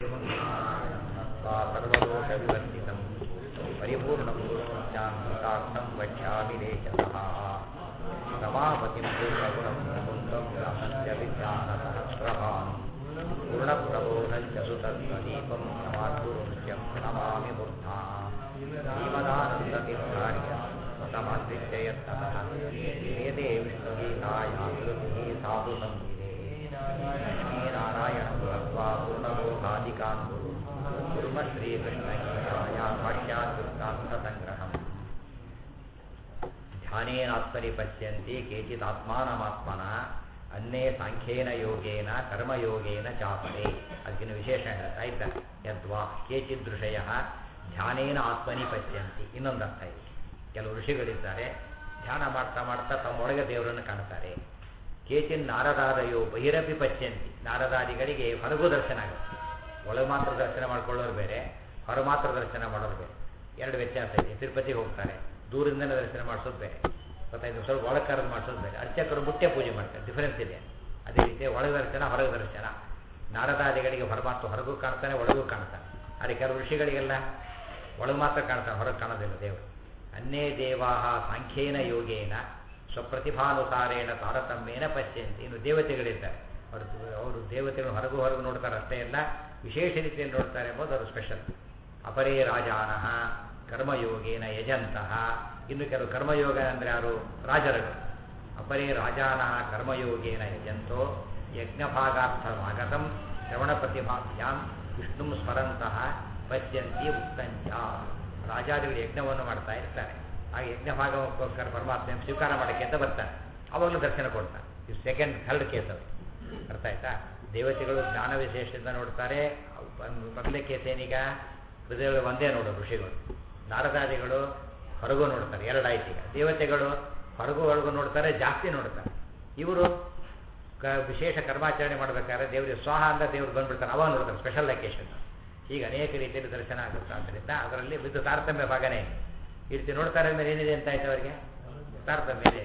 सर्वदोषविवर्जितं परिपूर्णं गुरुसंख्यान्तार्थं वक्ष्यामि देशतः रमापतिं पूर्णगुणं मुकुन्दं व्यासस्य विज्ञानसहस्रभान् पूर्णप्रबोधञ्च सुतत्वदीपं समाद्गुरुंश्यं नमामि मूर्धा श्रीमदानन्दतीर्थार्य समद्विजयत्ततः वेदे विष्णुगीताया कृतिः साधु संविदे लक्ष्मीनारायणं भक्त्वा पूर्णबोधादिकान् गुरु कुर्म श्रीकृष्णगीताया भाष्याद्युक्तान्तसङ्ग्रहम् ಧ್ಯಾನೇನಾತ್ಮನಿ ಪಶ್ಯಂತಿ ಕೇಚಿದಾತ್ಮಾನಮಾತ್ಮನಃ ಅನ್ನೇ ಸಾಂಖ್ಯೇನ ಯೋಗೇನ ಕರ್ಮಯೋಗೇನ ಚಾಪರೆ ಅದಕ್ಕಿನ್ನು ವಿಶೇಷ ಹೇಳ್ತಾ ಇದ್ದಾರೆ ಯದ್ವಾ ಕೇಚಿದ್ ಋಷಯ ಧ್ಯಾನೇನ ಆತ್ಮನಿ ಪಶ್ಯಂತಿ ಇನ್ನೊಂದು ಅರ್ಥ ಇದೆ ಕೆಲವು ಋಷಿಗಳಿದ್ದಾರೆ ಧ್ಯಾನ ಮಾಡ್ತಾ ಮಾಡ್ತಾ ತಮ್ಮೊಳಗೆ ದೇವರನ್ನು ಕಾಣ್ತಾರೆ ಕೇಚಿನ್ ನಾರದಾದಯೋ ಬಹಿರಪಿ ಪಶ್ಯಂತಿ ನಾರದಾದಿಗಳಿಗೆ ಹೊರಗೂ ದರ್ಶನ ಆಗುತ್ತೆ ಒಳಗೆ ಮಾತ್ರ ದರ್ಶನ ಮಾಡ್ಕೊಳ್ಳೋರು ಬೇರೆ ಹೊರ ಮಾತ್ರ ದರ್ಶನ ಮಾಡೋರು ಬೇರೆ ಎರಡು ವ್ಯತ್ಯಾಸ ಇದೆ ತಿರುಪತಿಗೆ ಹೋಗ್ತಾರೆ ದೂರಿಂದನೇ ದರ್ಶನ ಮಾಡಿಸೋದು ಬೇರೆ ಗೊತ್ತಾಯ್ತು ಸ್ವಲ್ಪ ಒಳಗೆ ಕರೆದು ಮಾಡಿಸೋದು ಬೇರೆ ಅರ್ಚಕರು ಮುಟ್ಟೆ ಪೂಜೆ ಮಾಡ್ತಾರೆ ಡಿಫರೆನ್ಸ್ ಇದೆ ಅದೇ ರೀತಿ ಒಳಗೆ ದರ್ಶನ ಹೊರಗೆ ದರ್ಶನ ನಾರದಾದಿಗಳಿಗೆ ಹೊರಮಾತು ಹೊರಗೂ ಕಾಣ್ತಾನೆ ಒಳಗೂ ಕಾಣ್ತಾನೆ ಆದರೆ ಕೆಲವು ಋಷಿಗಳಿಗೆಲ್ಲ ಒಳಗೆ ಮಾತ್ರ ಕಾಣ್ತಾನೆ ಹೊರಗೆ ಕಾಣೋದಿಲ್ಲ ದೇವರು ಅನ್ನೇ ದೇವಾಹ ಸಾಂಖ್ಯೇನ ಯೋಗೇನ ಸ್ವಪ್ರತಿಭಾನುಸಾರೇಣ ತಾರತಮ್ಯೇನ ಪಶ್ಯಂತಿ ಇನ್ನು ದೇವತೆಗಳಿದ್ದಾರೆ ಅವರು ಅವರು ದೇವತೆಗಳು ಹೊರಗು ಹೊರಗು ನೋಡ್ತಾರೆ ಅಷ್ಟೇ ಎಲ್ಲ ವಿಶೇಷ ರೀತಿಯಲ್ಲಿ ನೋಡ್ತಾರೆ ಎಂಬುದು ಅವರು ಸ್ಪೆಷಲ್ ಅಪರೇ ರಾಜಾನಃ ಕರ್ಮಯೋಗೇನ ಯಜಂತಹ ಇನ್ನು ಕೆಲವು ಕರ್ಮಯೋಗ ಅಂದರೆ ಯಾರು ರಾಜರುಗಳು ಅಪರೇ ರಾಜಾನಃ ಕರ್ಮಯೋಗೇನ ಯಜಂತೋ ಯಜ್ಞಭಾಗಾರ್ಥಮಾಗತಂ ಶ್ರವಣ ಪ್ರತಿಭಾಭ್ಯಾಂ ವಿಷ್ಣು ಸ್ಮರಂತಹ ಪಶ್ಯಂತಿ ಉತ್ತಂಚ ರಾಜಾದಿಗಳು ಯಜ್ಞವನ್ನು ಮಾಡ್ತಾ ಇರ್ತಾರೆ ಆ ಯಜ್ಞ ಭಾಗಕ್ಕೋಸ್ಕರ ಪರಮಾತ್ಮ ಸ್ವೀಕಾರ ಮಾಡೋಕ್ಕೆ ಅಂತ ಬರ್ತಾರೆ ಅವಾಗಲೂ ದರ್ಶನ ಕೊಡ್ತಾರೆ ಇದು ಸೆಕೆಂಡ್ ಥರ್ಡ್ ಕೇಸ್ ಅದು ಅರ್ಥ ಆಯ್ತಾ ದೇವತೆಗಳು ಜ್ಞಾನ ವಿಶೇಷದಿಂದ ನೋಡ್ತಾರೆ ಮೊದಲೇ ಕೇಸ್ ಏನೀಗ ಹೃದಯಗಳು ಒಂದೇ ನೋಡೋದು ಋಷಿಗಳು ನಾರದಾದಿಗಳು ಹೊರಗೂ ನೋಡ್ತಾರೆ ಎರಡಾಯ್ತು ಈಗ ದೇವತೆಗಳು ಹೊರಗೂ ಹೊರಗೂ ನೋಡ್ತಾರೆ ಜಾಸ್ತಿ ನೋಡ್ತಾರೆ ಇವರು ಕ ವಿಶೇಷ ಕರ್ಮಾಚರಣೆ ಮಾಡಬೇಕಾದ್ರೆ ದೇವರಿಗೆ ಸ್ವಾಹ ಅಂತ ದೇವರು ಬಂದ್ಬಿಡ್ತಾರೆ ಅವಾಗ ನೋಡ್ತಾರೆ ಸ್ಪೆಷಲ್ ಲೊಕೇಶನ್ ಈಗ ಅನೇಕ ರೀತಿಯಲ್ಲಿ ದರ್ಶನ ಆಗುತ್ತೆ ಆದ್ದರಿಂದ ಅದರಲ್ಲಿ ಬಿದ್ದು ತಾರತಮ್ಯ ಭಾಗನೇ ಈ ರೀತಿ ನೋಡ್ತಾರೆ ಮೇಲೆ ಏನಿದೆ ಅಂತ ಆಯ್ತು ಅವರಿಗೆ ತಾರತಮ್ಯ ಇದೆ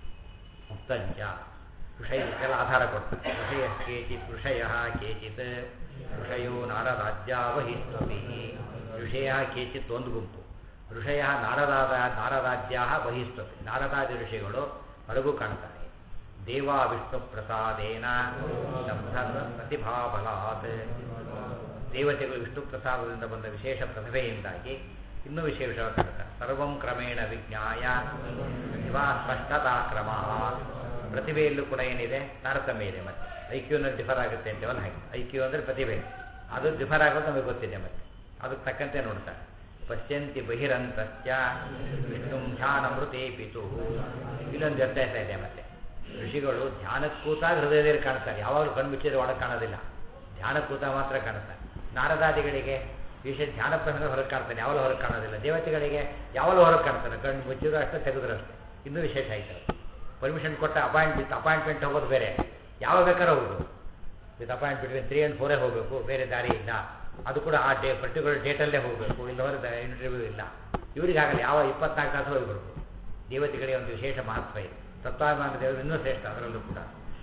ಮುಕ್ತಂಚ ಋಷಯಕ್ಕೆಲ್ಲ ಆಧಾರ ಕೊಡ್ತಾರೆ ಋಷಯ ಕೇಚಿತ್ ಋಷಯ ಕೇಚಿತ್ ಋಷಯೋ ನಾರರಾಜ್ಯಾವಹಿಸ್ವಪಿ ಋಷಯ ಕೇಚಿತ್ ಒಂದು ಗುಂಪು ಋಷಯ ನಾರದಾದ ನಾರರಾಜ್ಯ ಬಹಿಸ್ವಪಿ ನಾರದಾದಿ ಋಷಿಗಳು ಹೊರಗೂ ಕಾಣ್ತಾರೆ ದೇವಾ ವಿಷ್ಣು ಪ್ರಸಾದೇನ ಪ್ರತಿಭಾಬಲಾತ್ ದೇವತೆಗಳು ವಿಷ್ಣು ಪ್ರಸಾದದಿಂದ ಬಂದ ವಿಶೇಷ ಪ್ರತಿಭೆಯಿಂದಾಗಿ ಇನ್ನೂ ವಿಶೇಷವಾಗಿ ಕಾಣ್ತಾರೆ ಸರ್ವಂ ಕ್ರಮೇಣ ವಿಜ್ಞಾಯ ಪ್ರತಿಭಾ ಸ್ಪಷ್ಟತಾ ಕ್ರಮ ಪ್ರತಿಭೆಯಲ್ಲೂ ಕೂಡ ಏನಿದೆ ತಾರತಮ್ಯ ಇದೆ ಮತ್ತೆ ಐ ಕ್ಯೂನಲ್ಲಿ ಡಿಫರ್ ಆಗುತ್ತೆ ಅಂತೇವಲ್ಲ ಹಾಗೆ ಐ ಕ್ಯೂ ಅಂದರೆ ಪ್ರತಿಭೆ ಅದು ಡಿಫರ್ ಆಗೋದು ನಮಗೆ ಗೊತ್ತಿದೆ ಮತ್ತೆ ಅದಕ್ಕೆ ತಕ್ಕಂತೆ ನೋಡ್ತಾರೆ ಪಶ್ಯಂತಿ ಬಹಿರಂತಸ್ಯ ವಿಷ್ಣು ಧ್ಯಾನ ಮೃತೆ ಪಿತು ಇಲ್ಲೊಂದು ವ್ಯತ್ಯಾಸ ಇದೆ ಮತ್ತೆ ಋಷಿಗಳು ಧ್ಯಾನಕ್ಕೂತ ಹೃದಯದಲ್ಲಿ ಕಾಣ್ತಾರೆ ಯಾವಾಗಲೂ ಕಣ್ಮುಚ್ಚಿದ್ರೆ ಒಳಗೆ ಕಾಣೋದಿಲ್ಲ ಧ್ಯಾನಕ್ಕೂತ ಮಾತ್ರ ಕಾಣ್ತಾರೆ ನಾರದಾದಿಗಳಿಗೆ ವಿಶೇಷ ಧ್ಯಾನ ಪ್ರಸಂಗ ಹೊರಗೆ ಕಾಣ್ತಾನೆ ಯಾವಾಗಲೂ ಹೊರಗೆ ಕಾಣೋದಿಲ್ಲ ದೇವತೆಗಳಿಗೆ ಯಾವಾಗಲೂ ಹೊರಗೆ ಕಾಣ್ತಾನೆ ಕಣ್ಣು ಮುಚ್ಚಿದ್ರು ಅಷ್ಟೇ ತೆಗೆದ್ರು ಅಷ್ಟೇ ಇನ್ನೂ ವಿಶೇಷ ಆಯ್ತು ಪರ್ಮಿಷನ್ ಕೊಟ್ಟ ಅಪಾಯಿಂಟ್ಮೆಂಟ್ ಅಪಾಯಿಂಟ್ಮೆಂಟ್ ಹೋಗೋದು ಬೇರೆ ಯಾವಾಗ ಬೇಕಾದ್ರೆ ಹೋಗೋದು with appoint between three and ಫೋರೇ ಹೋಗಬೇಕು ಬೇರೆ ದಾರಿ ಇಲ್ಲ ಅದು ಕೂಡ ಆ ಡೇ ಪರ್ಟಿಕ್ಯುಲರ್ ಡೇಟಲ್ಲೇ ಹೋಗಬೇಕು ಇಲ್ಲವರೆ ಇಂಟರ್ವ್ಯೂ ಇಲ್ಲ ಇವರಿಗೆ ಆಗಲ್ಲ ಯಾವ ಇಪ್ಪತ್ನಾಲ್ಕು ತಾಸು ಹೋಗಿಬರ್ಬೇಕು ದೇವತೆಗಳಿಗೆ ಒಂದು ವಿಶೇಷ ಮಹತ್ವ ಇದೆ ತತ್ವಾಭಿಮಾನ ದೇವರು ಇನ್ನೂ ಶ್ರೇಷ್ಠ ಅದರಲ್ಲೂ ಕೂಡ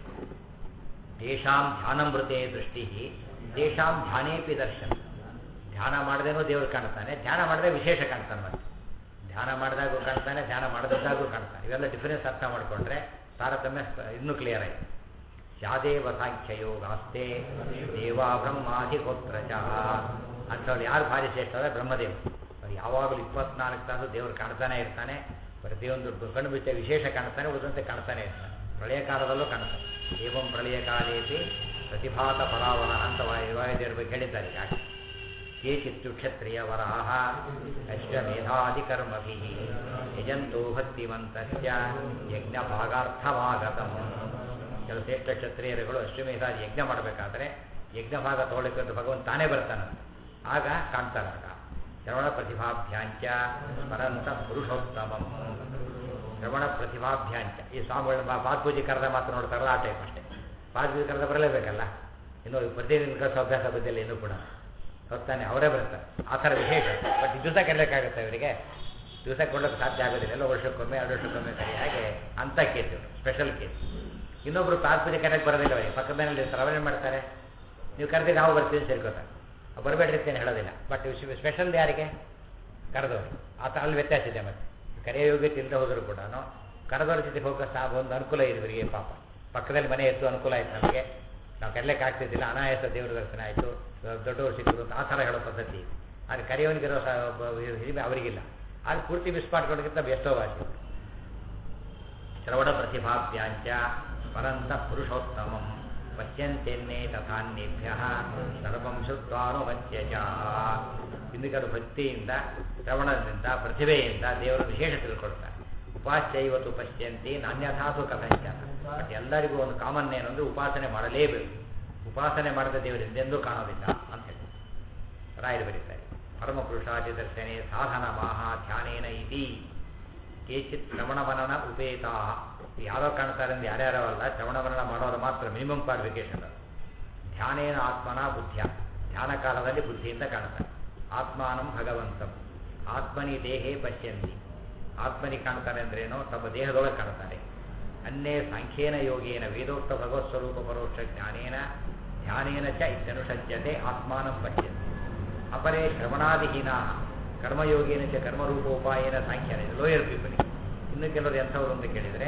ದೇಶಾಂ ಧ್ಯಾನಮೃತೆ ದೃಷ್ಟಿ ದೇಶಾಂ ಧ್ಯಾನೇಪಿ ದರ್ಶನ ಧ್ಯಾನ ಮಾಡದೇನೂ ದೇವರು ಕಾಣ್ತಾನೆ ಧ್ಯಾನ ಮಾಡದೆ ವಿಶೇಷ ಕಾಣ್ತಾನೆ ಮತ್ತೆ ಧ್ಯಾನ ಮಾಡಿದಾಗೂ ಕಾಣ್ತಾನೆ ಧ್ಯಾನ ಮಾಡದಿದ್ದಾಗೂ ಕಾಣ್ತಾನೆ ಇವೆಲ್ಲ ಡಿಫರೆನ್ಸ್ ಅರ್ಥ ಮಾಡಿಕೊಂಡ್ರೆ ತಾರತಮ್ಯ ಇನ್ನೂ ಕ್ಲಿಯರ್ ಆಯಿತು ಸ್ಯಾದೇವ ಸಾಂಖ್ಯಯೋಗಾಸ್ತೆ ದೇವಾ ಬ್ರಹ್ಮಾಧಿಕೋತ್ರ ಚ ಅಂಥವ್ರು ಯಾರು ಭಾರಿ ಶ್ರೇಷ್ಠ ಅಂದರೆ ಬ್ರಹ್ಮದೇವ್ ಅವ್ರು ಯಾವಾಗಲೂ ಇಪ್ಪತ್ನಾಲ್ಕು ತಾಸು ದೇವರು ಕಾಣ್ತಾನೆ ಇರ್ತಾನೆ ಪ್ರತಿಯೊಂದು ಕಣ್ಣು ಬಿಚ್ಚ ವಿಶೇಷ ಕಾಣ್ತಾನೆ ಉಳಿದಂತೆ ಕಾಣ್ತಾನೆ ಇರ್ತಾನೆ ಪ್ರಳಯ ಕಾಲದಲ್ಲೂ ಕಾಣ್ತಾನೆ ಏವಂ ಪ್ರಳಯ ಕಾಲೇಪಿ ಪ್ರತಿಭಾತ ಫಲಾವನ ಅಂತ ವಾಯುದೇವರ ಬಗ್ಗೆ ಹೇಳಿದ್ದಾರೆ ಯಾಕೆ ಕೇಚಿತ್ತು ಕ್ಷತ್ರಿಯ ವರಾಹ ಅಶ್ವಮೇಧಾದಿಕರ್ಮಭಿ ಯಜಂತೋ ಭಕ್ತಿವಂತಸ್ಯ ಯಜ್ಞ ಭಾಗಾರ್ಥವಾಗತಂ ಕೆಲವು ಶ್ರೇಷ್ಠ ಕ್ಷತ್ರಿಯರುಗಳು ಅಶ್ವಮೇಧಾದಿ ಯಜ್ಞ ಮಾಡಬೇಕಾದ್ರೆ ಯಜ್ಞ ಭಾಗ ತಗೊಳ್ಳಿಕ್ಕೆ ಅಂತ ಭಗವಂತ ತಾನೇ ಬರ್ತಾನಂತೆ ಆಗ ಕಾಣ್ತಾನಾಗ ಶ್ರವಣ ಪ್ರತಿಭಾಭ್ಯಾಂಚ ಸ್ಮರಂತ ಪುರುಷೋತ್ತಮಂ ಶ್ರವಣ ಪ್ರತಿಭಾಭ್ಯಾಂಚ ಈ ಸ್ವಾಮಿಗಳನ್ನ ಪಾದಪೂಜೆ ಕರೆದ ಮಾತ್ರ ನೋಡ್ತಾರಲ್ಲ ಆ ಟೈಪ್ ಅಷ್ಟೇ ಪಾದಪೂಜೆ ಕರೆದ ಬರಲೇಬೇಕಲ್ಲ ಇನ್ನು ಪ್ರತಿನಿಧಿ ಕಳಿಸೋ ಅಭ್ಯಾಸ ಬಂದಿಲ್ಲ ಇನ್ನೂ ಕೂಡ ಹೊತ್ತಾನೆ ಅವರೇ ಬರ್ತಾರೆ ಆ ಥರ ವಿಶೇಷ ಬಟ್ ದಿವಸ ಕರೀಲಿಕ್ಕಾಗುತ್ತೆ ಅವರಿಗೆ ದಿವಸ ಕೊಡೋಕ್ಕೆ ಸಾಧ್ಯ ಆಗೋದಿಲ್ಲ ಎಲ್ಲ ವರ್ಷಕ್ಕೊಮ್ಮೆ ಎರಡು ವರ್ಷಕ್ಕೊಮ್ಮೆ ಸರಿ ಹಾಗೆ ಅಂಥ ಕೇಸ್ ಇವರು ಸ್ಪೆಷಲ್ ಕೇಸ್ ಇನ್ನೊಬ್ರು ತಾತ್ಪರ್ಯ ಕರೆಕ್ಟ್ ಬರೋದಿಲ್ಲ ಅವರಿಗೆ ಪಕ್ಕದ ಮನೇಲಿ ಇರ್ತಾರೆ ಅವರೇನು ಮಾಡ್ತಾರೆ ನೀವು ಕರೆದಿ ನಾವು ಬರ್ತೀವಿ ಸೇರ್ಕೋತಾರೆ ಬರಬೇಡ್ರಿ ಅಂತ ಏನು ಹೇಳೋದಿಲ್ಲ ಬಟ್ ಸ್ಪೆಷಲ್ ಯಾರಿಗೆ ಕರೆದವರು ಆತ ಅಲ್ಲಿ ವ್ಯತ್ಯಾಸ ಇದೆ ಮತ್ತೆ ಕರೆಯ ಯೋಗ್ಯತೆ ಇಲ್ಲದೆ ಹೋದರೂ ಕೂಡ ಕರೆದವ್ರ ಜೊತೆ ಹೋಗೋ ಒಂದು ಅನುಕೂಲ ಇದೆ ಇವರಿಗೆ ಪಾಪ ಪಕ್ಕದಲ್ಲಿ ಮನೆ ಎತ್ತು ಅನುಕೂಲ ಆಯ್ತು ನಮಗೆ ನಾವು ಕರೆಯಲಿಕ್ಕೆ ಆಗ್ತಿದ್ದಿಲ್ಲ ಅನಾಯಾಸ ದೇವರ ದರ್ಶನ ಆಯಿತು ದೊಡ್ಡವರು ಸಿಕ್ಕರು ಅಂತ ಆ ಥರ ಹೇಳೋ ಪದ್ಧತಿ ಇದೆ ಆದರೆ ಕರೆಯೋನಿಗಿರೋ ಸ ಹಿರಿಮೆ ಅವರಿಗಿಲ್ಲ ಆದ್ರೆ ಪೂರ್ತಿ ಮಿಸ್ ಮಾಡ್ಕೊಳ್ಳೋದಕ್ಕಿಂತ ಎಷ್ಟೋ ವಾಸಿ ಶ್ರವಣ ಪ್ರತಿಭಾಭ್ಯಾಂಚ ಪರಂತ ಪುರುಷೋತ್ತಮಂ ಪಶ್ಯಂತೆನ್ನೇ ತಥಾನ್ಯೇಭ್ಯ ಸರ್ವಂ ಶುದ್ಧಾನುಮತ್ಯಜ ಹಿಂದೂಗಳು ಭಕ್ತಿಯಿಂದ ಶ್ರವಣದಿಂದ ಪ್ರತಿಭೆಯಿಂದ ದೇವರ ವಿಶೇಷ ತಿಳ್ಕೊಳ್ತಾರೆ ಉಪಾಸ್ಯ ಇವತ್ತು ಪಶ್ಯಂತಿ ನಾನ್ಯಥಾಸು ಕಥಂಚ ಬಟ್ ಎಲ್ಲರಿಗೂ ಒಂದು ಕಾಮನ್ ಏನಂದ್ರೆ ಉಪಾಸನೆ ಮಾಡಲೇಬೇಕು ಉಪಾಸನೆ ಮಾಡದ ದೇವರಿಂದ ಎಂದೂ ಕಾಣೋದಿಲ್ಲ ಅಂತ ಹೇಳಿ ರಾಯರು ಬರೀತಾರೆ ಪರಮ ಪುರುಷಾದಿ ದರ್ಶನೆ ಸಾಧನ ಮಾಹ ಧ್ಯಾನೇನ ಇತಿ ಕೇಚಿತ್ ಶ್ರವಣ ಮನನ ಉಪೇತಾ ಯಾರೋ ಕಾಣ್ತಾರೆ ಅಂದ್ರೆ ಯಾರ್ಯಾರೋ ಅಲ್ಲ ಶ್ರವಣ ಮನನ ಮಾಡೋದು ಮಾತ್ರ ಮಿನಿಮಮ್ ಕ್ವಾಲಿಫಿಕೇಶನ್ ಅದು ಧ್ಯಾನೇನ ಆತ್ಮನ ಬುದ್ಧಿಯ ಧ್ಯಾನ ಕಾಲದಲ್ಲಿ ಬುದ್ಧಿಯಿಂದ ಕಾಣ್ತಾರೆ ಆತ್ಮಾನಂ ಭಗವಂತಂ ಆತ್ಮನಿ ದೇಹೇ ಪಶ್ಯಂತಿ ಆತ್ಮನಿ ಕಾಣ್ತಾರೆ ಅಂದ್ರೇನೋ ತಮ್ಮ ದೇಹದೊಳಗೆ ಕಾಣ್ತಾರೆ ಅನ್ನೇ ಸಾಂಖ್ಯೇನ ಯೋಗೇನ ವೇದೋಕ್ತ ಭಗವತ್ ಸ್ವರೂಪ ಪರೋಕ್ಷ ಜ್ಞಾನೇನ ಧ್ಯಾನೇನ ಚ ಇತ್ಯನುಷಜ್ಯತೆ ಆತ್ಮಾನಂ ಪಶ್ಯಂತಿ ಅಪರೇ ಶ್ರವಣಾದಿಹೀನ ಕರ್ಮಯೋಗೇನ ಚ ಕರ್ಮರೂಪೋಪಾಯನ ಸಾಂಖ್ಯನ ಇದು ಲೋಯರ್ ಪೀಪಲ್ ಇನ್ನು ಕೆಲವರು ಎಂಥವ್ರು ಅಂತ ಕೇಳಿದರೆ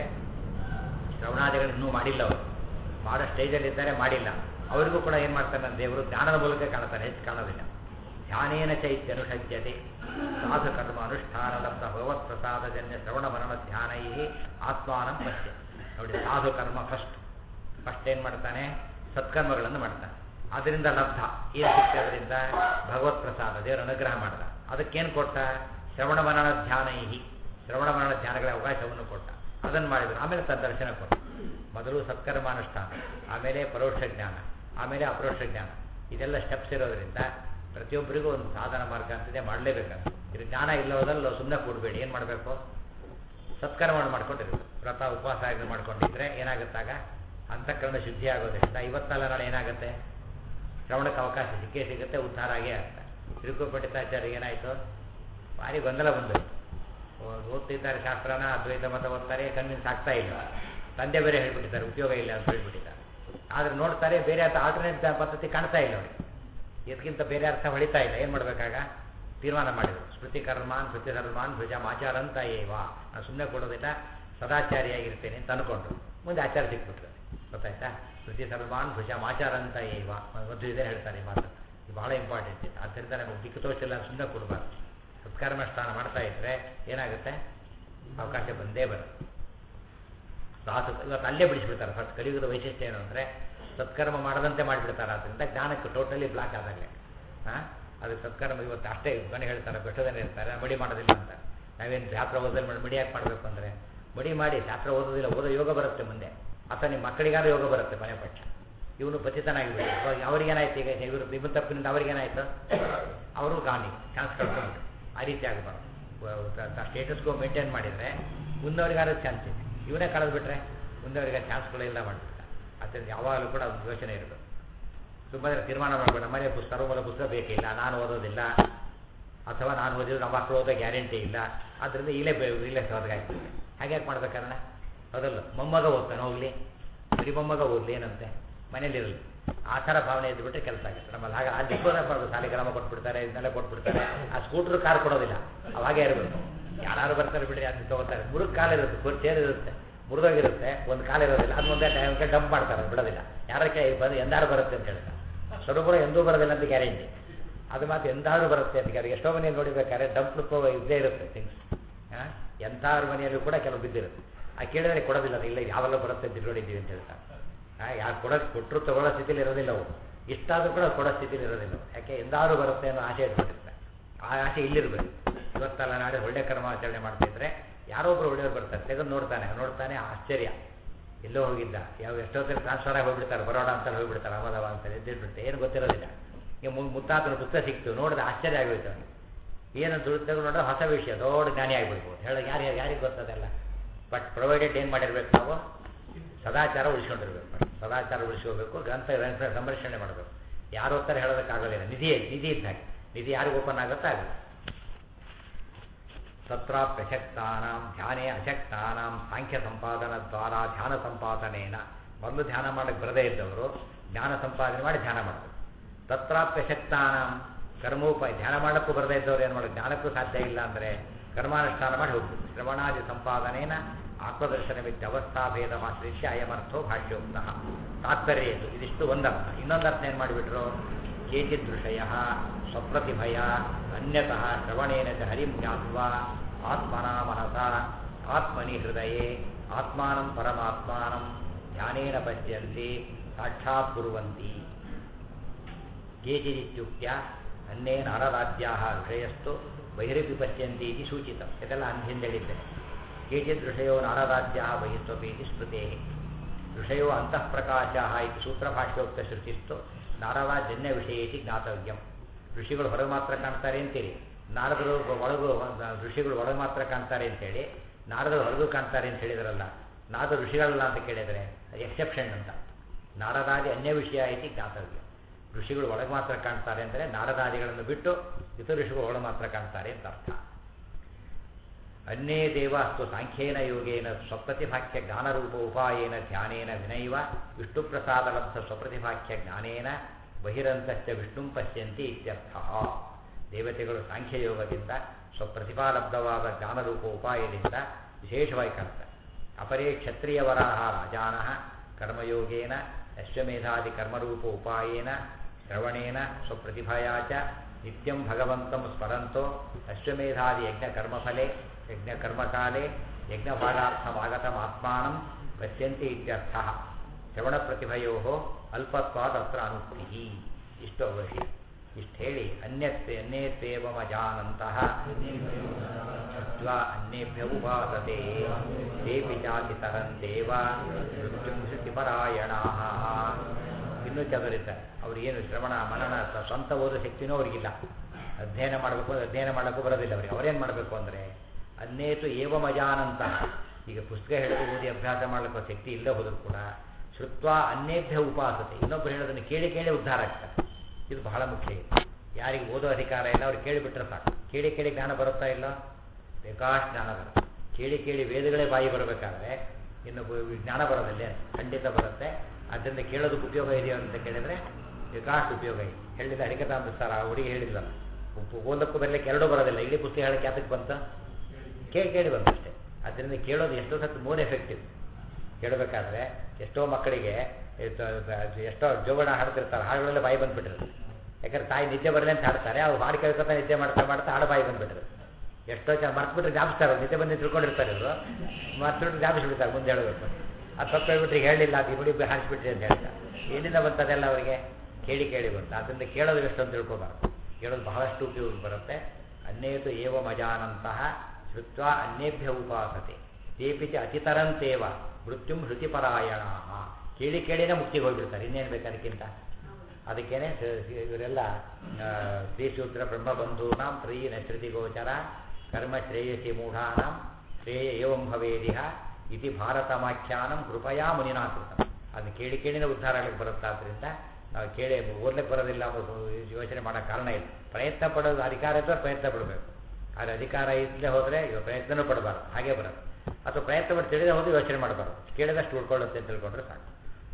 ಶ್ರವಣಾದಿಗಳು ಇನ್ನೂ ಮಾಡಿಲ್ಲ ಅವರು ಮಾಡೋ ಸ್ಟೇಜಲ್ಲಿದ್ದಾರೆ ಮಾಡಿಲ್ಲ ಅವರಿಗೂ ಕೂಡ ಏನು ಮಾಡ್ತಾರೆ ನನ್ನ ದೇವರು ಜ್ಞಾನದ ಮೂಲಕ ಕಾಣ್ತಾನೆ ಹೆಚ್ಚು ಕಾಣೋದಿಲ್ಲ ಧ್ಯಾನೇನ ಚೈತ್ಯನುಷಜ್ಯತೆ ಸಾಧು ಕರ್ಮ ಅನುಷ್ಠಾನ ಲಬ್ಧ ಭಗವತ್ ಪ್ರಸಾದಜನ್ಯ ಶ್ರವಣ ಮರಣ ಧ್ಯಾನೈ ಆತ್ಮಾನಂ ಪಶ್ಯ ನೋಡಿ ಸಾಧು ಕರ್ಮ ಫಸ್ಟ್ ಫಸ್ಟ್ ಏನು ಮಾಡ್ತಾನೆ ಸತ್ಕರ್ಮಗಳನ್ನು ಮಾಡ್ತಾನೆ ಅದರಿಂದ ಲಬ್ಧ ಏನು ಸಿಗ್ತದೆ ಅದರಿಂದ ಭಗವತ್ ಪ್ರಸಾದ ದೇವರ ಅನುಗ್ರಹ ಮಾಡ್ದ ಅದಕ್ಕೇನು ಕೊಟ್ಟ ಶ್ರವಣ ಮರಣ ಧ್ಯಾನೈ ಶ್ರವಣ ಮರಣ ಧ್ಯಾನಗಳ ಅವಕಾಶವನ್ನು ಕೊಟ್ಟ ಅದನ್ನು ಮಾಡಿದ್ರು ಆಮೇಲೆ ತನ್ನ ದರ್ಶನ ಕೊಟ್ಟ ಮೊದಲು ಸತ್ಕರ್ಮಾನುಷ್ಠಾನ ಆಮೇಲೆ ಪರೋಕ್ಷ ಜ್ಞಾನ ಆಮೇಲೆ ಅಪರೋಕ್ಷ ಜ್ಞಾನ ಇದೆಲ್ಲ ಸ್ಟೆಪ್ಸ್ ಇರೋದ್ರಿಂದ ಪ್ರತಿಯೊಬ್ಬರಿಗೂ ಒಂದು ಸಾಧನ ಮಾರ್ಗ ಅಂತಿದೆ ಮಾಡಲೇಬೇಕಂತ ಇದು ಜ್ಞಾನ ಇಲ್ಲೋದಲ್ಲ ಸುಮ್ಮನೆ ಕೂಡಬೇಡಿ ಏನು ಮಾಡಬೇಕು ಸತ್ಕರ್ಮವನ್ನು ಮಾಡ್ಕೊಂಡಿರ್ಬೇಕು ವ್ರತ ಉಪವಾಸ ಆಗಿ ಮಾಡ್ಕೊಂಡಿದ್ರೆ ಏನಾಗುತ್ತಾಗ ಅಂತಃಕರಣ ಶುದ್ಧಿ ಆಗೋದ್ರಿಂದ ಇವತ್ತಲ್ಲ ನಾಳೆ ಏನಾಗುತ್ತೆ ಶ್ರವಣಕ್ಕೆ ಅವಕಾಶ ಸಿಕ್ಕೇ ಸಿಗುತ್ತೆ ಉದ್ಧಾರ ಆಗೇ ಆಗ್ತದೆ ತಿರುಕುಪಂಡಿತಾಚಾರ್ಯ ಏನಾಯಿತು ಭಾರಿ ಗೊಂದಲ ಬಂದೋಯ್ತು ಓದ್ತಿದ್ದಾರೆ ಶಾಸ್ತ್ರನ ಅದ್ವೈತ ಮತ ಓದ್ತಾರೆ ಕನ್ವಿನ್ಸ್ ಆಗ್ತಾ ಇಲ್ಲ ತಂದೆ ಬೇರೆ ಹೇಳ್ಬಿಟ್ಟಿದ್ದಾರೆ ಉಪಯೋಗ ಇಲ್ಲ ಅಂತ ಹೇಳ್ಬಿಟ್ಟಿದ್ದಾರೆ ಆದರೆ ನೋಡ್ತಾರೆ ಬೇರೆ ಅರ್ಥ ಆಲ್ಟರ್ನೇಟ್ ಪದ್ಧತಿ ಕಾಣ್ತಾ ಇಲ್ಲ ಅವರಿಗೆ ಇದಕ್ಕಿಂತ ಬೇರೆ ಅರ್ಥ ಹೊಳಿತಾ ಇಲ್ಲ ಏನು ಮಾಡಬೇಕಾಗ ತೀರ್ಮಾನ ಮಾಡಿದರು ಸ್ಮೃತಿ ಕರ್ಮಾನ್ ಸ್ಮೃತಿ ಧರ್ಮಾನ್ ಭುಜ ಆಚಾರಂತ ಏವ ನಾನು ಸುಮ್ಮನೆ ಕೊಡೋದಿಲ್ಲ ಸದಾಚಾರಿಯಾಗಿರ್ತೇನೆ ಅಂತ ಅನ್ಕೊಂಡ್ರು ಮುಂದೆ ಆಚಾರ ಸಿಕ್ಬಿಟ್ರು ಗೊತ್ತಾಯ್ತಾ ಸ್ಮೃತಿ ಸರ್ವಾನ್ ಭುಜ ಆಚಾರಂತ ಏವ ಮದ್ದು ಇದೇ ಹೇಳ್ತಾರೆ ಈ ಮಾತು ಇದು ಬಹಳ ಇಂಪಾರ್ಟೆಂಟ್ ಇದೆ ಆದ್ದರಿಂದ ನಮಗೆ ದಿಕ್ಕು ತೋಚಿಲ್ಲ ಸುಮ್ಮನೆ ಕೊಡಬಾರ್ದು ಸತ್ಕರ್ಮ ಸ್ನಾನ ಮಾಡ್ತಾ ಇದ್ರೆ ಏನಾಗುತ್ತೆ ಅವಕಾಶ ಬಂದೇ ಬರುತ್ತೆ ಸಾಸು ಇವತ್ತು ಅಲ್ಲೇ ಬಿಡಿಸ್ಬಿಡ್ತಾರೆ ಫಸ್ಟ್ ಕಲಿಯುಗದ ವೈಶಿಷ್ಟ್ಯ ಏನು ಅಂದರೆ ಸತ್ಕರ್ಮ ಮಾಡದಂತೆ ಮಾಡಿಬಿಡ್ತಾರೆ ಆದ್ದರಿಂದ ಜ್ಞಾನಕ್ಕೆ ಟೋಟಲಿ ಬ್ಲಾಕ್ ಆದಾಗಲೇ ಹಾಂ ಅದು ಸತ್ಕರ್ಮ ಇವತ್ತು ಅಷ್ಟೇ ಮನೆ ಹೇಳ್ತಾರೆ ಬೆಟ್ಟದನೇ ಇರ್ತಾರೆ ಮಡಿ ಮಾಡೋದಿಲ್ಲ ಅಂತ ನಾವೇನು ಶಾಸ್ತ್ರ ಓದೋದಲ್ಲಿ ಮಾಡಿ ಮಡಿ ಯಾಕೆ ಮಾಡಬೇಕು ಅಂದರೆ ಮಡಿ ಮಾಡಿ ಶಾಸ್ತ್ರ ಓದೋದಿಲ್ಲ ಓದೋ ಯೋಗ ಬರುತ್ತೆ ಮುಂದೆ ಅಥವಾ ನಿಮ್ಮ ಮಕ್ಕಳಿಗಾದ್ರೂ ಯೋಗ ಬರುತ್ತೆ ಮನೆ ಪಕ್ಷ ಇವನು ಪತಿತನಾಗಿಬಿಟ್ಟು ಅವಾಗ ಅವ್ರಿಗೇನಾಯ್ತು ಈಗ ಇವರು ನಿಮ್ಮ ತಪ್ಪಿನಿಂದ ಅವ್ರಿಗೇನಾಯ್ತು ಅವರು ಗಾನಿ ಚಾನ್ಸ್ ಕಳ್ಕೊಂಡ್ಬಿಟ್ಟು ಆ ರೀತಿ ಆಗಬಾರ್ದು ಸ್ಟೇಟಸ್ಗೂ ಮೇಂಟೈನ್ ಮಾಡಿದರೆ ಮುಂದವ್ರಿಗಾದ್ರೂ ಚಾನ್ಸ್ ಇದೆ ಇವನೇ ಕಳೆದು ಬಿಟ್ರೆ ಮುಂದವರಿಗೆ ಚಾನ್ಸ್ಗಳೆಲ್ಲ ಮಾಡಿಬಿಡ್ತಾರೆ ಅದರಿಂದ ಯಾವಾಗಲೂ ಕೂಡ ಒಂದು ಯೋಚನೆ ಇರಬೇಕು ಸುಮ್ಮನೆ ತೀರ್ಮಾನ ಮಾಡಬೇಡ ನಮ್ಮನೆ ಪುಸ್ತಕ ಸರ್ವಲ ಪುಸ್ತಕ ಬೇಕಿಲ್ಲ ನಾನು ಓದೋದಿಲ್ಲ ಅಥವಾ ನಾನು ಓದಿದ್ರೆ ನಮ್ಮ ಮಕ್ಕಳು ಓದೋ ಗ್ಯಾರಂಟಿ ಇಲ್ಲ ಆದ್ದರಿಂದ ಇಲ್ಲೇ ಬೇ ಇಲ್ಲೇ ಸೋದಗಾಗ್ತದೆ ಹಾಗೆ ಯಾಕೆ ಮಾಡ್ಬೇಕಾರಣ ಹೌದಲ್ಲ ಮೊಮ್ಮಗ ಓದ್ತಾನೆ ಹೋಗ್ಲಿ ಬರೀ ಮೊಮ್ಮಗ ಓದ್ಲಿ ಏನಂತೆ ಮನೇಲಿರಲಿ ಆ ಥರ ಭಾವನೆ ಇದ್ಬಿಟ್ರೆ ಕೆಲಸ ಆಗುತ್ತೆ ನಮ್ಮಲ್ಲಿ ಹಾಗೆ ಅಲ್ಲಿ ಡಿಸ್ಕೋನ ಮಾಡೋದು ಸಾಲಿಗ್ರಾಮ ಕೊಟ್ಬಿಡ್ತಾರೆ ಇದನ್ನೆಲ್ಲ ಕೊಟ್ಬಿಡ್ತಾರೆ ಆ ಸ್ಕೂಟ್ರ್ ಕಾರ್ ಕೊಡೋದಿಲ್ಲ ಅವಾಗೇ ಇರಬೇಕು ಯಾರು ಬರ್ತಾರೆ ಬಿಡ್ರಿ ಅದನ್ನ ತಗೋತಾರೆ ಮುರುಗ್ ಕಾಲ ಇರುತ್ತೆ ಕುರ್ ಚೇರ್ ಇರುತ್ತೆ ಮುರಿದೋಗಿರುತ್ತೆ ಒಂದು ಕಾಲ ಇರೋದಿಲ್ಲ ಅದು ಒಂದೇ ಟೈಮ್ಗೆ ಡಂಪ್ ಮಾಡ್ತಾರೆ ಬಿಡೋದಿಲ್ಲ ಯಾರಕ್ಕೆ ಬಂದು ಎಂದಾರು ಬರುತ್ತೆ ಅಂತ ಹೇಳ್ತಾರೆ ಸ್ವರೂಪ ಎಂದೂ ಬರೋದಿಲ್ಲ ಅಂತ ಗ್ಯಾರಂಟಿ ಅದು ಮಾತು ಎಂದಾದ್ರೂ ಬರುತ್ತೆ ಅಂತ ಅವ್ರಿಗೆ ಎಷ್ಟೋ ಮನೆಯಲ್ಲಿ ನೋಡಿಬೇಕಾದ್ರೆ ಡಂಪ್ ಇದ್ದೇ ಇರುತ್ತೆ ಥಿಂಗ್ಸ್ ಹಾಂ ಎಂಥವ್ರ ಮನೆಯಲ್ಲೂ ಕೂಡ ಕೆಲವು ಬಿದ್ದಿರುತ್ತೆ ಆ ಕೇಳಿದ್ರೆ ಕೊಡೋದಿಲ್ಲ ಇಲ್ಲ ಯಾವೆಲ್ಲ ಬರುತ್ತೆ ಅಂತ ನೋಡಿದ್ದೀವಿ ಅಂತ ಹೇಳ್ತಾರೆ ಹಾಂ ಯಾರು ಕೊಡೋದು ಕೊಟ್ಟರು ತಗೊಳ್ಳೋ ಸ್ಥಿತಿಲಿ ಇರೋದಿಲ್ಲ ಅವು ಇಷ್ಟಾದರೂ ಕೂಡ ಕೊಡೋ ಸ್ಥಿತಿಲಿ ಇರೋದಿಲ್ಲ ಯಾಕೆ ಎಂದಾದ್ರೂ ಬರುತ್ತೆ ಅನ್ನೋ ಆಸೆ ಇಟ್ಕೊಂಡಿರ್ತಾರೆ ಆ ಆಸೆ ಇಲ್ಲಿರ್ಬೇಕು ಇವತ್ತಲ್ಲ ನಾಳೆ ಒಳ್ಳೆ ಕರ್ಮಾಚರಣೆ ಮಾಡ್ತಿದ್ರೆ ಯಾರೋ ಒಬ್ರು ಒಳ್ಳೆಯವ್ರು ಬರ್ತಾರೆ ತೆಗೆದು ನೋಡ್ತಾನೆ ನೋಡ್ತಾನೆ ಆಶ್ಚರ್ಯ ಎಲ್ಲೋ ಹೋಗಿದ್ದ ಯಾವ ಎಷ್ಟೊತ್ತಲ್ಲಿ ಟ್ರಾನ್ಸ್ಫರ್ ಆಗಿ ಹೋಗ್ಬಿಡ್ತಾರೆ ಬರೋಣ ಅಂತ ಹೋಗ್ಬಿಡ್ತಾರೆ ಅವದವ ಅಂತ ಎದ್ದಿಟ್ಬಿಟ್ಟು ಏನು ಗೊತ್ತಿರೋದಿಲ್ಲ ಈಗ ಮುತ್ತಾತನ ಪುಸ್ತಕ ಸಿಕ್ತು ನೋಡಿದ್ರೆ ಆಶ್ಚರ್ಯ ಆಗೋಯ್ತು ಅವನಿಗೆ ಏನು ದುಡ್ಡು ನೋಡಿದ್ರೆ ಹೊಸ ವಿಷಯ ದೊಡ್ಡ ಜ್ಞಾನಿ ಆಗಿಬಿಡ್ಬೋದು ಹೇಳೋ ಯಾರು ಯಾರಿಗೆ ಗೊತ್ತದಲ್ಲ ಬಟ್ ಪ್ರೊವೈಡೆಡ್ ಏನು ಮಾಡಿರ್ಬೇಕು ನಾವು ಸದಾಚಾರ ಉಳಿಸ್ಕೊಂಡಿರ್ಬೇಕು ಸದಾಚಾರ ಉಳಿಸ್ಕೋಬೇಕು ಗ್ರಂಥ ಗ್ರಂಥ ಸಂರಕ್ಷಣೆ ಮಾಡಬೇಕು ಯಾರು ಓದ್ತಾರೆ ಹೇಳೋದಕ್ಕಾಗೋದಿಲ್ಲ ನಿಧಿ ನಿಧಿ ಇದ್ದಾಗ ನಿಧಿ ಯಾರಿಗೆ ಓಪನ್ ಆಗುತ್ತಾ ಆಗಲ್ಲ ತತ್ರಾಪ್ಯಶಕ್ತಾನಾಂ ಧ್ಯಾನೇ ಅಶಕ್ತಾನಾಂ ಸಾಂಖ್ಯ ಸಂಪಾದನ ದ್ವಾರ ಧ್ಯಾನ ಸಂಪಾದನೇನ ಮೊದಲು ಧ್ಯಾನ ಮಾಡಕ್ಕೆ ಬರದೇ ಇದ್ದವರು ಜ್ಞಾನ ಸಂಪಾದನೆ ಮಾಡಿ ಧ್ಯಾನ ಮಾಡಬೇಕು ತತ್ರಾಪ್ಯಶಕ್ತಾನ ಕರ್ಮೋಪಾಯ ಧ್ಯಾನ ಮಾಡೋಕ್ಕೂ ಬರದೇ ಇದ್ದವ್ರು ಏನು ಮಾಡೋದು ಜ್ಞಾನಕ್ಕೂ ಸಾಧ್ಯ ಇಲ್ಲ ಅಂದರೆ ಕರ್ಮಾನುಷ್ಠಾನ ಮಾಡಿ ಹೋಗ್ಬೇಕು ಶ್ರವಣಾದಿ ಸಂಪಾದನೇನ ಆತ್ಮದರ್ಶನವಿದ್ದ ಅವಸ್ಥಾಭೇದ ಮಾತ್ರಿಷ್ಯ ಅಯಮರ್ಥೋ ಭಾಷ್ಯೋಕ್ತಃ ತಾತ್ಪರ್ಯ ಇದು ಇದಿಷ್ಟು ಒಂದರ್ಥ ಇನ್ನೊಂದು ಅರ್ಥ ಏನು ಮಾಡಿಬಿಟ್ರು ಕೇಚಿದೃಷಯ ಸ್ವಪ್ರತಿಭಯ ಅನ್ಯತಃ ಶ್ರವಣೇನ ಚ ಹರಿಂ ಜ್ಞಾತ್ವಾ ಆತ್ಮನ ಮನಸ ಆತ್ಮನಿ ಹೃದಯೇ ಆತ್ಮಾನಂ ಪರಮಾತ್ಮಾನಂ ಧ್ಯಾನೇನ ಪಶ್ಯಂತಿ ಸಾಕ್ಷಾತ್ ಕುರುವಂತಿ ಕೇಚಿದಿತ್ಯುಕ್ತ್ಯ ಅನ್ನೇ ನಾರರಾಜ್ಯಾ ವಿಷಯಸ್ತು ಬಹಿರಪಿ ಪಶ್ಯಂತಿ ಇತಿ ಸೂಚಿತ ಇದೆಲ್ಲ ಹಿಂದೆಳಿದ್ದೆ ಕೇಚಿದ್ ಋಷಯೋ ನಾರರಾಜ್ಯ ಬಹಿಸ್ವಪೀತಿ ಸ್ಮೃತೆ ಋಷಯೋ ಅಂತಃಪ್ರಕಾಶ ಇತಿ ಸೂತ್ರಭಾಷ್ಯೋಕ್ತ ಶ್ರುತಿಸ್ತು ನಾರರಾಜನ್ಯ ವಿಷಯ ಇತಿ ಜ್ಞಾತವ್ಯಂ ಋಷಿಗಳು ಹೊರಗೆ ಮಾತ್ರ ಕಾಣ್ತಾರೆ ಅಂತೇಳಿ ನಾರದರು ಒಳಗು ಋಷಿಗಳು ಒಳಗೆ ಮಾತ್ರ ಕಾಣ್ತಾರೆ ಅಂತೇಳಿ ನಾರದರು ಹೊರಗೂ ಕಾಣ್ತಾರೆ ಅಂತ ಹೇಳಿದ್ರಲ್ಲ ನಾರದ ಋಷಿಗಳಲ್ಲ ಅಂತ ಕೇಳಿದರೆ ಎಕ್ಸೆಪ್ಷನ್ ಅಂತ ನಾರದಾದಿ ಅನ್ಯ ವಿಷಯ ಐತಿ ಜ್ಞಾತವ್ಯ ಋಷಿಗಳು ಒಳಗೆ ಮಾತ್ರ ಕಾಣ್ತಾರೆ ಅಂದರೆ ನಾರದಾದಿಗಳನ್ನು ಬಿಟ್ಟು ಇತರ ಋಷಿಗಳು ಒಳಗೆ ಮಾತ್ರ ಕಾಣ್ತಾರೆ ಅಂತ ಅರ್ಥ ಅನ್ಯೇ ದೇವಾಸ್ತು ಸಾಂಖ್ಯೇನ ಯೋಗೇನ ಸ್ವಪ್ರತಿಭಾಖ್ಯ ಜ್ಞಾನರೂಪ ಉಪಾಯೇನ ಧ್ಯಾನೇನ ವಿನೈವ ವಿಷ್ಣುಪ್ರಸಾದಲಬ್ಧ ಸ್ವಪ್ರತಿಭಾಖ್ಯ ಜ್ಞಾನೇನ ಬಹಿರಂತಶ್ಚ ವಿಷ್ಣುಂ ಪಶ್ಯಂತಿ ಇತ್ಯರ್ಥ ದೇವತೆಗಳು ಸಾಂಖ್ಯಯೋಗದಿಂದ ಸ್ವಪ್ರತಿಭಾಲಬ್ಧವಾದ ಜ್ಞಾನರೂಪ ಉಪಾಯದಿಂದ ವಿಶೇಷವಾಗಿ ಕಾಣ್ತಾರೆ ಅಪರೇ ಕ್ಷತ್ರಿಯವರಾಹ ರಾಜಾನಃ ಕರ್ಮಯೋಗೇನ ಅಶ್ವಮೇಧಾದಿ ಕರ್ಮರೂಪ ಉಪಾಯೇನ ಶ್ರವಣೇನ ಸ್ವಪ್ರತಿಭಯಾ ಚ ನಿತ್ಯಂ ಭಗವಂತಂ ಸ್ಮರಂತೋ ಅಶ್ವಮೇಧಾದಿ ಯಜ್ಞಕರ್ಮಫಲೆ ಯಜ್ಞಕರ್ಮಕಾಲೆ ಯಜ್ಞಭಾಗಾರ್ಥಮಾಗತಮಾತ್ಮಾನಂ ಪಶ್ಯಂತಿ ಇತ್ಯರ್ಥಃ ಶ್ರವಣಪ್ರತಿಭಯೋ ಅಲ್ಪತ್ವಾದತ್ರ ಅನುಕ್ತಿ ಇಷ್ಟು ಅವಶ್ಯ ಇಷ್ಟು ಹೇಳಿ ಅನ್ಯತ್ ಅನ್ಯತ್ವೇವಮಜಾನಂತಹ ತ್ವ ಅನ್ಯೇಭ್ಯ ಉಪಾಸತೆ ತೇಪಿ ಚಾತಿ ತರಂತೇವ ಮೃತ್ಯುಂ ಶ್ರುತಿಪರಾಯಣಾ ಇನ್ನೂ ಚದರಿದ್ದಾರೆ ಅವ್ರಿಗೇನು ಶ್ರವಣ ಮನನ ಸ- ಸ್ವಂತ ಓದೋ ಶಕ್ತಿನೂ ಅವ್ರಿಗಿಲ್ಲ ಅಧ್ಯಯನ ಮಾಡಬೇಕು ಅಂದ್ರೆ ಅಧ್ಯಯನ ಮಾಡೋಕ್ಕೂ ಬರೋದಿಲ್ಲ ಅವ್ರಿಗೆ ಅವ್ರೇನು ಮಾಡಬೇಕು ಅಂದರೆ ಅನ್ನೇತು ಏವಮಜಾನಂತ ಈಗ ಪುಸ್ತಕ ಹಿಡಿದು ಓದಿ ಅಭ್ಯಾಸ ಮಾಡಲಿಕ್ಕೆ ಶಕ್ತಿ ಇಲ್ಲದೆ ಹೋದರೂ ಕೂಡ ಶ್ರುತ್ವ ಅನ್ಯೇಭ್ಯ ಉಪಾಸತೆ ಇನ್ನೊಬ್ಬರು ಹೇಳೋದನ್ನು ಕೇಳಿ ಕೇಳಿ ಉದ್ಧಾರ ಆಗ್ತಾರೆ ಇದು ಬಹಳ ಮುಖ್ಯ ಇದು ಯಾರಿಗೆ ಓದೋ ಅಧಿಕಾರ ಇಲ್ಲ ಅವ್ರು ಕೇಳಿಬಿಟ್ರೆ ಸಾಕು ಕೇಳಿ ಕೇಳಿ ಜ್ಞಾನ ಬರುತ್ತಾ ಇಲ್ಲ ಬೇಕಾಷ್ಟು ಜ್ಞಾನ ಬರುತ್ತೆ ಕೇಳಿ ಕೇಳಿ ವೇದಗಳೇ ಬಾಯಿ ಬರಬೇಕಾದ್ರೆ ಇನ್ನು ಬ- ಜ್ಞಾನ ಬರೋದಿಲ್ಲ ಖಂಡಿತ ಬರುತ್ತೆ ಅದರಿಂದ ಕೇಳೋದಕ್ಕೆ ಉಪಯೋಗ ಇದೆಯೋ ಅಂತ ಕೇಳಿದರೆ ಬೇಕಾಷ್ಟು ಉಪಯೋಗ ಇದೆ ಹೇಳಿದ ಹರಿಕಥಾಂಬ ಸರ್ ಆ ಹುಡುಗಿ ಹೇಳಿದ್ಲಲ್ಲ ಉಪ್ಪು ಓದಕ್ಕೂ ಬರಲಿಕ್ಕೆ ಎರಡೂ ಬರೋದಿಲ್ಲ ಇಡೀ ಪುಸ್ತಕ ಹೇಳಕ್ಕೆ ಯಾತಕ್ಕೆ ಬಂತ ಕೇಳಿ ಕೇಳಿ ಬಂದಷ್ಟೇ ಅದರಿಂದ ಕೇಳೋದು ಎಷ್ಟೋ ಸತ್ತು ಮೋರ್ ಎಫೆಕ್ಟಿವ್ ಕೇಳಬೇಕಾದ್ರೆ ಎಷ್ಟೋ ಮಕ್ಕಳಿಗೆ ಎಷ್ಟೋ- ಎಷ್ಟೋ ಜೋಗಣ ಹಾಡ್ತಿರ್ತಾರೆ ಹಾಡುಗಳೆಲ್ಲ ಬಾಯಿ ಬಂದ್ಬಿಟ್ಟಿರುತ್ತೆ ಯಾಕಂದ್ರೆ ತಾಯಿ ನಿದ್ದೆ ಬರಲಿ ಅಂತ ಹಾಡ್ತಾರೆ ಅವ್ರು ಹಾಡು ಕೇಳ್ಕೊತಾ ನಿದ್ದೆ ಮಾಡ್ತಾ ಮಾಡ್ತಾ ಹಾಡು ಬಾಯಿ ಬಂದ್ಬಿಟ್ಟಿರುತ್ತೆ ಎಷ್ಟೋ ಜನ ಮರ್ತ್ಬಿಟ್ರೆ ಜ್ಞಾಪಿಸ್ತಾರೆ ಅವ್ರು ನಿದ್ದೆ ಬಂದು ತಿಳ್ಕೊಂಡಿರ್ತಾರೆ ಇವರು ಮರ್ತ್ಬಿಟ್ಟು ಜ್ಞಾಪಿಸ್ಬಿಡ್ತಾರೆ ಮುಂದೆ ಹೇಳಬೇಕು ಅದು ತಪ್ಪು ಹೇಳ್ಬಿಟ್ರೆ ಈಗ ಹೇಳಿಲ್ಲ ಅದು ಇಬ್ಬಡಿ ಹಾರಿಸ್ಬಿಟ್ರಿ ಅಂತ ಹೇಳ್ತಾರೆ ಏನಿಂದ ಬಂತದೆಲ್ಲ ಅವರಿಗೆ ಕೇಳಿ ಕೇಳಿ ಬಂತು ಅದರಿಂದ ಕೇಳೋದು ಎಷ್ಟು ಅಂತ ತಿಳ್ಕೊಬಾರ್ದು ಕೇಳೋದು ಬಹಳಷ್ಟು ಉಪಯೋಗ ಬರುತ್ತೆ ಅನ್ಯೇತು ಏವ ಮಜಾನಂತಹ ಶ್ರುತ್ವ ಅನ್ಯೇಭ್ಯ ಉಪಾಸತೆ ತೇಪಿ ಚ ಅತಿತರಂತೇವ ಮೃತ್ಯುಂ ಶ್ರುತಿಪರಾಯಣ ಕೇಳಿ ಕೇಳಿನೇ ಮುಕ್ತಿಗೆ ಹೋಗ್ಬಿಡ್ತಾರೆ ಇನ್ನೇನು ಬೇಕು ಅದಕ್ಕಿಂತ ಅದಕ್ಕೇನೆ ಸ- ಸ- ಇವರೆಲ್ಲ ಆ, ಶ್ರೀಸೂತ್ರ ಬ್ರಹ್ಮಬಂಧೂನಾಂ ತ್ರಯೀ ನಶ್ರುತಿ ಗೋಚರ ಕರ್ಮ ಶ್ರೇಯಸಿ ಮೂಢಾನಾಂ ಶ್ರೇಯ ಏವಂ ಭವೇದಿಹ ಇತಿ ಭಾರತಮಾಖ್ಯಾನಂ ಕೃಪಯಾ ಮುನಿನಾ ಕೃತಂ ಅದನ್ನ ಕೇಳಿ ಕೇಳಿನೇ ಉದ್ಧಾರ ಆಗಲಿಕ್ಕೆ ಬರುತ್ತಾದ್ರಿಂದ ನಾವು ಕೇಳಿ ಓದ್ಲಿಕ್ಕೆ ಬರೋದಿಲ್ಲ ಅನ್ನೋದು ಯೋಚನೆ ಮಾಡೋ ಕಾರಣ ಇಲ್ಲ ಪ್ರಯತ್ನ ಪಡೋದು ಅಧಿಕಾರ ಇದ್ದರೆ ಪ್ರಯತ್ನ ಪಡಬೇಕು ಆದರೆ ಅಧಿಕಾರ ಇಲ್ಲದೆ ಹೋದರೆ ಇವಾಗ ಪ್ರಯತ್ನನೂ ಪಡಬಾರ್ದು ಹಾಗೆ ಬರೋದು ಅಥವಾ ಪ್ರಯತ್ನ ಪಟ್ಟು ತಿಳಿದೇ ಹೋದ್ರೆ ಯೋಚನೆ ಮಾಡಬಾರ್ದು ಕೇಳಿದಷ್ಟು ಉಳ್ಕೊಳ್ಳುತ್ತೆ ಅಂತ ತಿಳ್ಕೊಂಡ್ರೆ ಸಾಕು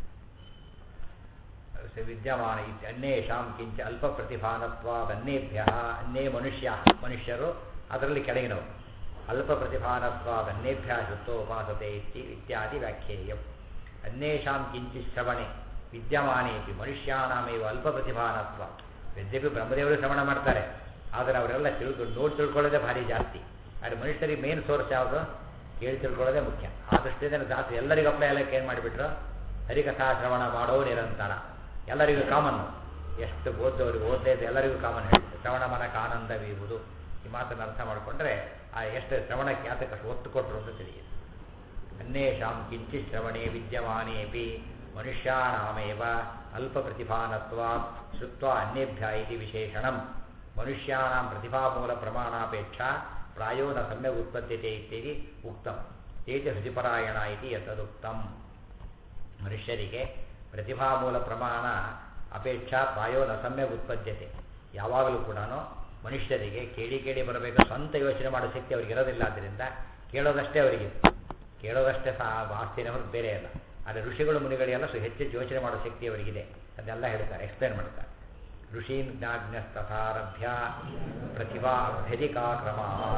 ಸ ವಿದ್ಯಮಾನ ಇತ್ಯ ಅನ್ಯೇಷಾಂ ಕಿಂಚ ಅಲ್ಪ ಪ್ರತಿಭಾನತ್ವಾದನ್ನೇಭ್ಯ ಅನ್ಯೇ ಮನುಷ್ಯ ಮನುಷ್ಯರು ಅದರಲ್ಲಿ ಕೆಳಗಿನವರು ಅಲ್ಪ ಪ್ರತಿಭಾನತ್ವಾದನ್ನೇಭ್ಯ ಶುದ್ಧೋಪಾಸತೆ ಇತ್ತಿ ಇತ್ಯಾದಿ ವ್ಯಾಖ್ಯೇಯಂ ಅನ್ಯೇಷಾಂ ಕಿಂಚಿತ್ ಶ್ರವಣೆ ವಿದ್ಯಮಾನೇಪಿ ಮನುಷ್ಯಾನಾಮೇವ ಅಲ್ಪ ಪ್ರತಿಭಾನತ್ವ ಯದ್ಯಪಿ ಬ್ರಹ್ಮದೇವರು ಶ್ರವಣ ಮಾಡ್ತಾರೆ ಆದರೆ ಅವರೆಲ್ಲ ತಿಳ್ಕೊಂಡು ನೋಡಿ ತಿಳ್ಕೊಳ್ಳೋದೇ ಭಾರಿ ಜಾಸ್ತಿ ಆದರೆ ಮನುಷ್ಯರಿಗೆ ಮೇನ್ ಸೋರ್ಸ್ ಯಾವುದು ಕೇಳಿ ತಿಳ್ಕೊಳ್ಳೋದೇ ಮುಖ್ಯ ಆ ದೃಷ್ಟಿಯಿಂದ ಜಾಸ್ತಿ ಎಲ್ಲರಿಗೂ ಅಪ್ಲೈ ಎಲ್ಲಕ್ಕೆ ಏನು ಮಾಡಿಬಿಟ್ರು ಹರಿಕಥಾ ಶ್ರವಣ ಮಾಡೋ ನಿರಂತರ ಎಲ್ಲರಿಗೂ ಕಾಮನ್ ಎಷ್ಟು ಓದೋರಿಗೆ ಓದದೇ ಇದ್ದು ಎಲ್ಲರಿಗೂ ಕಾಮನ್ ಹೇಳ್ತಾರೆ ಶ್ರವಣ ಮನಕ್ಕೆ ಆನಂದವೀವುದು ಈ ಮಾತನ್ನು ಅರ್ಥ ಮಾಡಿಕೊಂಡ್ರೆ ಆ ಎಷ್ಟು ಶ್ರವಣಕ್ಕೆ ಯಾತಕ್ಕಷ್ಟು ಒತ್ತು ಕೊಟ್ಟರು ಅಂತ ತಿಳಿಯುತ್ತೆ ಅನ್ಯೇಷಾಂ ಕಿಂಚಿತ್ ಶ್ರವಣೆ ವಿದ್ಯಮಾನೇಪಿ ಮನುಷ್ಯಾಣಾಮೇವ ಅಲ್ಪ ಪ್ರತಿಭಾನತ್ವಾತ್ ಶ್ರುತ್ವ ಅನ್ಯೇಭ್ಯ ಇತಿ ವಿಶೇಷಣಂ ಮನುಷ್ಯಾಣಾಂ ಪ್ರತಿಭಾಮೂಲ ಪ್ರಮಾಣಾಪೇಕ್ಷಾ ಪ್ರಾಯೋ ನ ಸಮ್ಯಕ್ ಉತ್ಪದ್ಯತೆ ಇತ್ಯಾದಿ ಉಕ್ತಂ ತೇಜ ಹೃದಿಪರಾಯಣ ಇತಿ ಯತದುಕ್ತಂ ಮನುಷ್ಯರಿಗೆ ಪ್ರತಿಭಾಮೂಲ ಪ್ರಮಾಣ ಅಪೇಕ್ಷಾ ಪ್ರಾಯೋ ನ ಸಮ್ಯಕ್ ಉತ್ಪದ್ಯತೆ ಯಾವಾಗಲೂ ಕೂಡ ಮನುಷ್ಯರಿಗೆ ಕೇಳಿ ಕೇಳಿ ಬರಬೇಕು ಸ್ವಂತ ಯೋಚನೆ ಮಾಡೋ ಶಕ್ತಿ ಅವ್ರಿಗೆ ಇರೋದಿಲ್ಲ ಆದ್ದರಿಂದ ಕೇಳೋದಷ್ಟೇ ಅವರಿಗೆ ಕೇಳೋದಷ್ಟೇ ಸಹ ಆಸ್ತಿನ ಹೊರತು ಬೇರೆ ಅಲ್ಲ ಆದರೆ ಋಷಿಗಳು ಮುನಿಗಳಿಗೆಲ್ಲ ಸೊ ಹೆಚ್ಚು ಯೋಚನೆ ಮಾಡೋ ಶಕ್ತಿ ಅವರಿಗಿದೆ ಅದೆಲ್ಲ ಹೇಳ್ತಾರೆ ಎಕ್ಸ್ಪ್ಲೇನ್ ಮಾಡ್ತಾರೆ ಋಷೀನ್ ಜ್ಞಾಜ್ಞಸ್ತಥಾರಭ್ಯ ಪ್ರತಿಭಾ ಅಭ್ಯಧಿಕಾ ಕ್ರಮ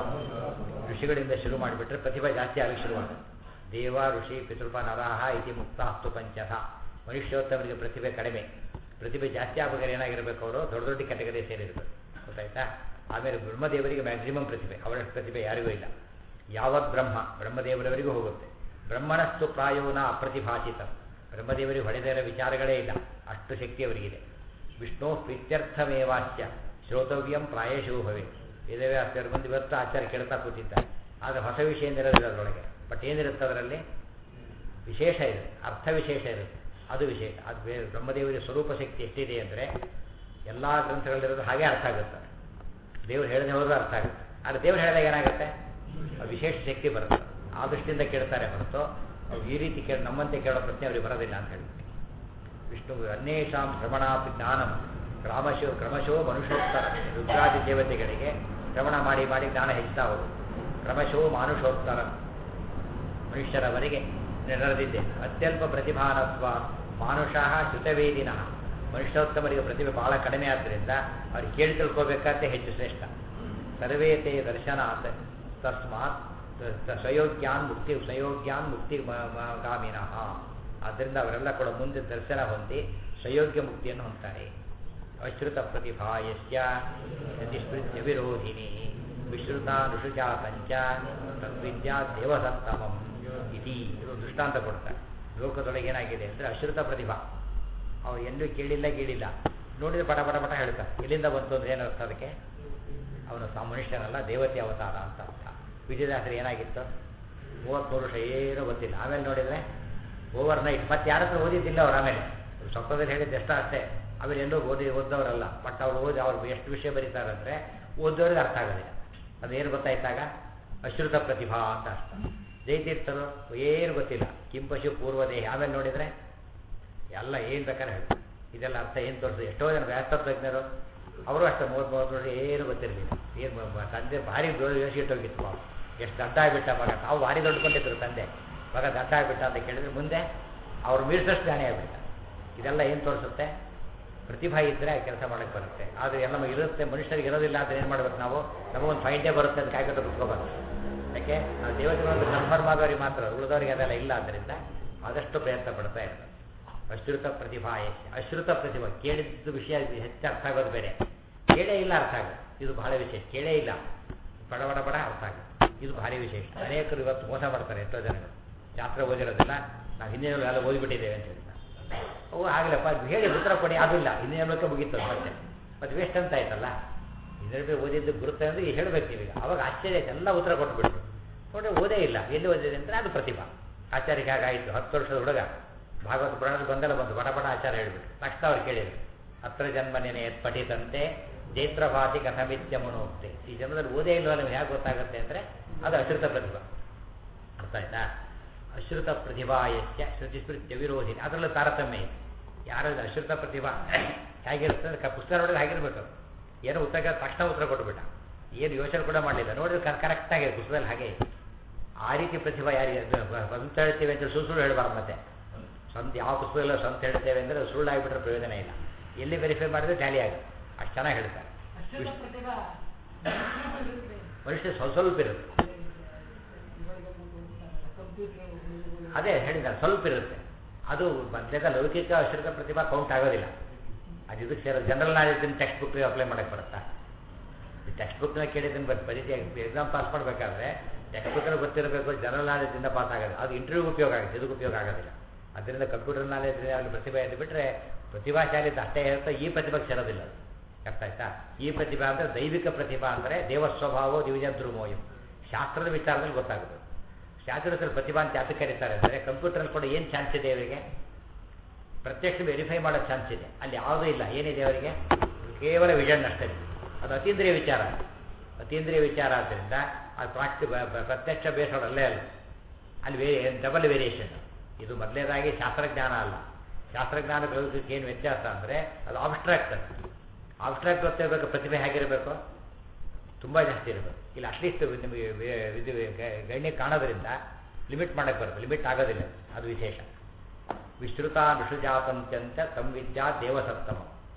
ಋಷಿಗಳಿಂದ ಶುರು ಮಾಡಿಬಿಟ್ರೆ ಪ್ರತಿಭೆ ಜಾಸ್ತಿ ಆಗಲಿಕ್ಕೆ ಶುರುವಾಗುತ್ತೆ ದೇವ ಋಷಿ ಪಿತೃಪ ನರಾಹ ಇತಿ ಮುಕ್ತ ಹತ್ತು ಪಂಚಥ ಮನುಷ್ಯೋತ್ತಮರಿಗೆ ಪ್ರತಿಭೆ ಕಡಿಮೆ ಪ್ರತಿಭೆ ಜಾಸ್ತಿ ಆಗ್ಬೇಕಾದ್ರೆ ಏನಾಗಿರಬೇಕು ಅವರು ದೊಡ್ಡ ದೊಡ್ಡ ಕೆಟಗರಿ ಸೇರಿರಬೇಕು ಗೊತ್ತಾಯ್ತಾ ಆಮೇಲೆ ಬ್ರಹ್ಮದೇವರಿಗೆ ಮ್ಯಾಕ್ಸಿಮಮ್ ಪ್ರತಿಭೆ ಅವರಷ್ಟು ಪ್ರತಿಭೆ ಯಾರಿಗೂ ಇಲ್ಲ ಯಾವತ್ ಬ್ರಹ್ಮ ಬ್ರಹ್ಮದೇವರವರಿಗೂ ಹೋಗುತ್ತೆ ಬ್ರಹ್ಮಣಸ್ತು ಪ್ರಾಯೋನ ಅಪ್ರತಿಭಾಷಿತ ಬ್ರಹ್ಮದೇವರಿಗೆ ಹೊಡೆದ ಇರೋ ವಿಚಾರಗಳೇ ಇಲ್ಲ ಅಷ್ಟು ಶಕ್ತಿ ಅವರಿಗಿದೆ ವಿಷ್ಣು ಪ್ರೀತ್ಯರ್ಥಮೇವಾಚ್ಯ ಶ್ರೋತವ್ಯಂ ಪ್ರಾಯಶೋ ಭವೆ ವೇದವ್ಯಾಸರು ಬಂದು ಇವತ್ತು ಆಚಾರ್ಯ ಕೇಳ್ತಾ ಕೂತಿದ್ದಾರೆ ಆದರೆ ಹೊಸ ವಿಷಯ ಏನಿರೋದಿಲ್ಲ ಅದರೊಳಗೆ ಬಟ್ ಏನಿರುತ್ತೆ ಅದರಲ್ಲಿ ವಿಶೇಷ ಇದೆ ಅರ್ಥ ವಿಶೇಷ ಇರುತ್ತೆ ಅದು ವಿಶೇಷ ಅದು ಬೇರೆ ಬ್ರಹ್ಮದೇವರ ಸ್ವರೂಪ ಶಕ್ತಿ ಎಷ್ಟಿದೆ ಅಂದರೆ ಎಲ್ಲ ಗ್ರಂಥಗಳಲ್ಲಿರೋದು ಹಾಗೆ ಅರ್ಥ ಆಗುತ್ತೆ ದೇವ್ರು ಹೇಳದೆ ಹೋದ್ರೆ ಅರ್ಥ ಆಗುತ್ತೆ ಆದರೆ ದೇವ್ರು ಹೇಳಿದಾಗ ಏನಾಗುತ್ತೆ ಆ ವಿಶೇಷ ಶಕ್ತಿ ಬರುತ್ತೆ ಆ ದೃಷ್ಟಿಯಿಂದ ಕೇಳ್ತಾರೆ ಹೊರತು ಅವ್ರು ಈ ರೀತಿ ಕೇಳಿ ನಮ್ಮಂತೆ ಕೇಳೋ ಪ್ರಶ್ನೆ ಅವ್ರಿಗೆ ಬರೋದಿಲ್ಲ ಅಂತ ಹೇಳ್ತಾರೆ ವಿಷ್ಣು ಅನ್ಯೇಷಾಂ ಶ್ರವಣಾಪಿ ಜ್ಞಾನಂ ಕ್ರಮಶೋ ಕ್ರಮಶೋ ಮನುಷ್ಯೋತ್ತರ ರುದ್ರಾದಿ ದೇವತೆಗಳಿಗೆ ಶ್ರವಣ ಮಾಡಿ ಮಾಡಿ ಜ್ಞಾನ ಹೆಚ್ಚುತ್ತಾ ಹೋಗುದು ಕ್ರಮಶೋ ಮಾನುಷೋತ್ತರ ಮನುಷ್ಯರವರೆಗೆ ನಡೆದಿದೆ ಅತ್ಯಲ್ಪ ಪ್ರತಿಭಾನತ್ವ ಮಾನುಷಃ ಶ್ರುತವೇದಿನ ಮನುಷ್ಯೋತ್ತಮರಿಗೆ ಪ್ರತಿಭೆ ಬಹಳ ಕಡಿಮೆ ಆದ್ದರಿಂದ ಅವ್ರು ಕೇಳಿ ತಿಳ್ಕೋಬೇಕಾದ್ರೆ ಹೆಚ್ಚು ಶ್ರೇಷ್ಠ ಸರ್ವೇತೆ ದರ್ಶನಾತ್ ತಸ್ಮಾತ್ ಸ್ವಯೋಗ್ಯಾನ್ ಮುಕ್ತಿ ಸ್ವಯೋಗ್ಯಾನ್ ಮುಕ್ತಿ ಗಾಮಿನಃ ಆದ್ದರಿಂದ ಅವರೆಲ್ಲ ಕೂಡ ಮುಂದೆ ದರ್ಶನ ಹೊಂದಿ ಸ್ವಯೋಗ್ಯ ಮುಕ್ತಿಯನ್ನು ಹೊಂದ್ತಾರೆ ಅಶ್ರುತ ಪ್ರತಿಭಾ ಯಸ್ಯ ಯತಿಸ್ಮೃತ್ಯ ವಿರೋಧಿನಿ ವಿಶ್ರುತ ಋಷುಜಾ ಪಂಚ ತದ್ವಿದ್ಯಾ ದೇವಸತ್ತಮಂ ಇತಿ ಇದು ದೃಷ್ಟಾಂತ ಕೊಡ್ತಾರೆ ಲೋಕದೊಳಗೆ ಏನಾಗಿದೆ ಅಂದರೆ ಅಶ್ರುತ ಪ್ರತಿಭಾ ಅವ್ರು ಎಲ್ಲೂ ಕೇಳಿಲ್ಲ ಕೇಳಿಲ್ಲ ನೋಡಿದ್ರೆ ಪಟ ಪಟ ಪಟ ಹೇಳ್ತಾರೆ ಎಲ್ಲಿಂದ ಬಂತು ಅಂದ್ರೆ ಏನರ್ಥ ಅದಕ್ಕೆ ಅವನು ಸಾ ಮನುಷ್ಯನಲ್ಲ ದೇವತೆ ಅವತಾರ ಅಂತ ಅರ್ಥ ವಿಜಯದಾಸರು ಏನಾಗಿತ್ತು ಮೂವತ್ತ್ಮೂರು ವರ್ಷ ಏನೂ ಗೊತ್ತಿಲ್ಲ ಆಮೇಲೆ ನೋಡಿದರೆ ಓವರ್ ನೈಟ್ ಮತ್ತೆ ಯಾರ ಹತ್ರ ಓದಿದ್ದಿಲ್ಲ ಅವ್ರು ಆಮೇಲೆ ಸ್ವಪ್ನದಲ್ಲಿ ಹೇಳಿದ್ದು ಎಷ್ಟ ಅಷ್ಟೇ ಆಮೇಲೆ ಎಲ್ಲೂ ಓದಿ ಓದೋರಲ್ಲ ಬಟ್ ಅವ್ರು ಓದಿ ಅವ್ರು ಎಷ್ಟು ವಿಷಯ ಬರೀತಾರೆ ಅಂದರೆ ಓದೋರಿಗೆ ಅರ್ಥ ಆಗೋದಿಲ್ಲ ಅದೇನು ಗೊತ್ತಾಯ್ತಾಗ ಅಶ್ರುತ ಪ್ರತಿಭಾ ಅಂತ ಅರ್ಥ ಜೈತೀರ್ಥರು ಏನು ಗೊತ್ತಿಲ್ಲ ಕಿಂಪಶು ಪೂರ್ವದೇಹ ಆಮೇಲೆ ನೋಡಿದರೆ ಎಲ್ಲ ಏನು ಬೇಕಾದ್ರೆ ಹೇಳ್ತಾರೆ ಇದೆಲ್ಲ ಅರ್ಥ ಏನು ತೋರಿಸಿದೆ ಎಷ್ಟೋ ಜನ ವ್ಯಾಸ್ತಜ್ಞರು ಅವರು ಅಷ್ಟೇ ಮೂವತ್ತು ಮೂವತ್ತು ವರ್ಷ ಏನು ಗೊತ್ತಿರಲಿಲ್ಲ ಏನು ತಂದೆ ಭಾರಿ ಯೋಚಿಟ್ಟೋಗಿತ್ತು ಪಾಪ ಎಷ್ಟು ದಡ್ಡ ಆಗಿಬಿಟ್ಟ ಮಗ ತಾವು ಭಾರಿ ದೊಡ್ಡಕೊಂಡಿದ್ರು ತಂದೆ ಮಗ ದಡ್ಡ ಆಗಿಬಿಟ್ಟ ಅಂತ ಕೇಳಿದ್ರೆ ಮುಂದೆ ಅವ್ರು ಮೀರಿಸಷ್ಟು ಜ್ಞಾನಿ ಆಗಿಬಿಟ್ಟ ಇದೆಲ್ಲ ಏನು ತೋರಿಸುತ್ತೆ ಪ್ರತಿಭಾ ಇದ್ದರೆ ಕೆಲಸ ಮಾಡೋಕ್ಕೆ ಬರುತ್ತೆ ಆದರೆ ಎಲ್ಲ ಇರುತ್ತೆ ಮನುಷ್ಯರಿಗೆ ಇರೋದಿಲ್ಲ ಅಂತ ಏನು ಮಾಡ್ಬೇಕು ನಾವು ನಮಗೊಂದು ಫೈಂಡೇ ಬರುತ್ತೆ ಅಂತ ಕಾಯ್ಕೊಂಡು ಕುತ್ಕೋಬಾರ್ದು ಯಾಕೆ ನಾವು ದೇವತೆಗಳನ್ನು ಕನ್ಫರ್ಮ್ ಆಗೋರಿಗೆ ಮಾತ್ರ ಉಳಿದವರಿಗೆ ಅದೆಲ್ಲ ಇಲ್ಲ ಆದ್ದರಿಂದ ಆದಷ್ಟು ಪ್ರಯತ್ನ ಪಡ್ತಾ ಇರ್ತಾರೆ ಅಶ್ರುತ ಪ್ರತಿಭಾ ಅಶ್ರುತ ಪ್ರತಿಭಾ ಕೇಳಿದ್ದು ವಿಷಯ ಹೆಚ್ಚು ಅರ್ಥ ಆಗೋದು ಬೇರೆ ಕೇಳೇ ಇಲ್ಲ ಅರ್ಥ ಆಗುತ್ತೆ ಇದು ಬಹಳ ವಿಶೇಷ ಕೇಳೇ ಇಲ್ಲ ಬಡ ಬಡ ಬಡ ಅರ್ಥ ಆಗುತ್ತೆ ಇದು ಭಾರಿ ವಿಶೇಷ ಅನೇಕರು ಇವತ್ತು ಮೋಸ ಮಾಡ್ತಾರೆ ಎಷ್ಟೋ ಜನಗಳು ಶಾಸ್ತ್ರ ಓದಿರೋದಿಲ್ಲ ನಾವು ಹಿಂದಿನ ಎಲ್ಲ ಓದಿಬಿಟ್ಟಿದ್ದೇವೆ ಅಂತ ಹೇಳ್ತಾರೆ ಅವು ಆಗಲಪ್ಪ ಹೇಳಿ ಉತ್ತರ ಕೊಡಿ ಅದು ಇಲ್ಲ ಹಿಂದಿನ ಮೂಲಕ ಮುಗೀತು ಮತ್ತೆ ಮತ್ತೆ ವೇಸ್ಟ್ ಅಂತ ಆಯ್ತಲ್ಲ ಹಿಂದಿನ ಓದಿದ್ದು ಗುರುತ ಅಂದ್ರೆ ಹೇಳಬೇಕು ನೀವೀಗ ಅವಾಗ ಆಶ್ಚರ್ಯ ಆಯ್ತು ಎಲ್ಲ ಉತ್ತರ ಕೊಟ್ಬಿಟ್ರು ನೋಡ್ರೆ ಓದೇ ಇಲ್ಲ ಎಲ್ಲಿ ಓದಿದೆ ಅಂದರೆ ಅದು ಪ್ರತಿಭಾ ಆಚಾರ್ಯಕ್ಕೆ ಹಾಗಾಯಿತು ಹತ್ತು ವರ್ಷದ ಹುಡುಗ ಭಾಗವತ ಪುರಾಣದ ಬಂದಲ್ಲ ಬಂದು ಬಡ ಬಡ ಆಚಾರ ಹೇಳ್ಬಿಟ್ಟು ತಕ್ಷಣ ಅವ್ರು ಕೇಳಿದ್ರು ಹತ್ರ ಜನ್ಮನೇನೆ ಪಠಿತಂತೆ ಜೈತ್ರಭಾತಿ ಕಥಮಿತ್ಯ ಮನೋಕ್ತೆ ಈ ಜನ್ಮದಲ್ಲಿ ಓದೇ ಇಲ್ವಲ್ಲ ನಿಮ್ಗೆ ಹೇಗೆ ಗೊತ್ತಾಗುತ್ತೆ ಅಂದರೆ ಅದು ಅಶ್ರುತ ಪ್ರತಿಭಾ ಅರ್ಥ ಆಯ್ತಾ ಅಶ್ರುತ ಪ್ರತಿಭಾಯಸ್ಯ ಶ್ರುತಿಸ್ಮೃತ್ಯ ವಿರೋಧಿನಿ ಅದರಲ್ಲೂ ತಾರತಮ್ಯ ಇದೆ ಯಾರು ಅಶ್ರುತ ಪ್ರತಿಭಾ ಹೇಗಿರುತ್ತೆ ಅಂದ್ರೆ ಪುಸ್ತಕ ನೋಡಿದ್ರೆ ಹಾಗಿರ್ಬೇಕು ಏನೋ ಉತ್ತರ ತಕ್ಷಣ ಉತ್ತರ ಕೊಟ್ಬಿಟ್ಟ ಏನು ಯೋಚನೆ ಕೂಡ ಮಾಡಲಿಲ್ಲ ನೋಡಿದ್ರೆ ಕರೆಕ್ಟ್ ಆಗಿದೆ ಪುಸ್ತಕದಲ್ಲಿ ಹಾಗೆ ಇದೆ ಆ ರೀತಿ ಪ್ರತಿಭಾ ಯಾರಿಗೆ ಸ್ವಂತ ಹೇಳ್ತೇವೆ ಅಂತ ಸುಳ್ಳು ಸುಳ್ಳು ಹೇಳಬಾರ್ದು ಮತ್ತೆ ಸ್ವಂತ ಯಾವ ಪುಸ್ತಕದಲ್ಲ ಸ್ವಂತ ಹೇಳ್ತೇವೆ ಅಂದರೆ ಸುಳ್ಳು ಆಗಿಬಿಟ್ರೆ ಪ್ರಯೋಜನ ಇಲ್ಲ ಎಲ್ಲಿ ವೆರಿಫೈ ಮಾಡಿದ್ರೆ ಟ್ಯಾಲಿ ಆಗುತ್ತೆ ಅಷ್ಟು ಚೆನ್ನಾಗಿ ಹೇಳ್ತಾರೆ ಮನುಷ್ಯ ಸ್ವಲ್ಪ ಸ್ವಲ್ಪ ಇರುತ್ತೆ ಅದೇ ಹೇಳಿದ್ದಾರೆ ಸ್ವಲ್ಪ ಇರುತ್ತೆ ಅದು ಮಧ್ಯದ ಲೌಕಿಕ ಅಶ್ರಿತ ಪ್ರತಿಭಾ ಕೌಂಟ್ ಆಗೋದಿಲ್ಲ ಅದು ಇದಕ್ಕೆ ಸೇರೋ general knowledge text book apply ಮಾಡಕ್ಕೆ ಬರುತ್ತಾ ಟೆಕ್ಸ್ಟ್ ಬುಕ್ನ ಕೇಳಿದ್ದನ್ನು ಬಟ್ ಬರೀತಿ ಎಕ್ಸಾಮ್ ಪಾಸ್ ಮಾಡಬೇಕಾದ್ರೆ ಟೆಕ್ಸ್ಟ್ ಬುಕ್ಕಲ್ಲಿ ಗೊತ್ತಿರಬೇಕು ಜನರಲ್ ನಾಲೆಜಿಂದ ಪಾಸ್ ಆಗೋದು ಅದು ಇಂಟರ್ವ್ಯೂಗೆ ಉಪಯೋಗ ಆಗುತ್ತೆ ಇದಕ್ಕೆ ಉಪಯೋಗ ಆಗೋದಿಲ್ಲ ಅದರಿಂದ ಕಂಪ್ಯೂಟರ್ ನಾಲೆಜ್ ಅಲ್ಲಿ ಪ್ರತಿಭೆ ಎದ್ದು ಬಿಟ್ಟರೆ ಪ್ರತಿಭಾಶಾಲಿ ಅಷ್ಟೇ ಇರುತ್ತೆ ಈ ಪ್ರತಿಭೆಗೆ ಸೇರೋದಿಲ್ಲ ಅದು ಅರ್ಥ ಆಯ್ತಾ ಈ ಪ್ರತಿಭಾ ಅಂದರೆ ದೈವಿಕ ಪ್ರತಿಭಾ ಅಂದರೆ ದೇವಸ್ವಭಾವೋ ದಿವಿಜಧ್ರುಮೋಯು ಶಾಸ್ತ್ರದ ವಿಚಾರದಲ್ಲಿ ಗೊತ್ತಾಗುತ್ತೆ ಶಾಸ್ತ್ರದಲ್ಲಿ ಪ್ರತಿಭಾ ಅಂತ ಯಾಕೆ ಕರೀತಾರೆ ಅಂದರೆ ಕಂಪ್ಯೂಟರಲ್ಲಿ ಕೂಡ ಏನು ಚಾನ್ಸ್ ಇದೆ ಅವರಿಗೆ ಪ್ರತ್ಯಕ್ಷ ವೆರಿಫೈ ಮಾಡೋ ಚಾನ್ಸ್ ಇದೆ ಅಲ್ಲಿ ಯಾವುದೂ ಇಲ್ಲ ಏನಿದೆ ಅವರಿಗೆ ಕೇವಲ ವಿಷನ್ ಅಷ್ಟೇ ಅದು ಅತೀಂದ್ರಿಯ ವಿಚಾರ ಅತೀಂದ್ರಿಯ ವಿಚಾರ ಆದ್ದರಿಂದ ಅದು ಪ್ರಾಕ್ಟಿ ಪ್ರತ್ಯಕ್ಷ ಬೇಸೋಡ್ ಅಲ್ಲೇ ಅಲ್ಲ ಅಲ್ಲಿ ವೇ ಡಬಲ್ ವೇರಿಯೇಷನ್ ಇದು ಮೊದಲನೇದಾಗಿ ಶಾಸ್ತ್ರಜ್ಞಾನ ಅಲ್ಲ ಶಾಸ್ತ್ರಜ್ಞಾನ ಪ್ರಯೋಗಕ್ಕೆ ಏನು ವ್ಯತ್ಯಾಸ ಅಂದರೆ ಅದು ಆಬ್ಸ್ಟ್ರಾಕ್ಟ್ ಆಬ್ಸ್ಟ್ರಾಕ್ಟ್ ಗೊತ್ತಿರಬೇಕು ಪ್ರತಿಭೆ ಹೇಗಿರಬೇಕು ತುಂಬ ಜಾಸ್ತಿ ಇರಬೇಕು ಇಲ್ಲ ಅಟ್ಲೀಸ್ಟ್ ನಿಮಗೆ ಇದು ಗಣ್ಯ ಕಾಣೋದ್ರಿಂದ ಲಿಮಿಟ್ ಮಾಡೋಕ್ಕೆ ಬರುತ್ತೆ ಲಿಮಿಟ್ ಆಗೋದಿಲ್ಲ ಅದು ವಿಶೇಷ ವಿಶ್ರುತ ಋಷುಜಾತಂತ್ಯಂತ ಸಂವಿದ್ಯಾ ದೇವಸಪ್ತಮ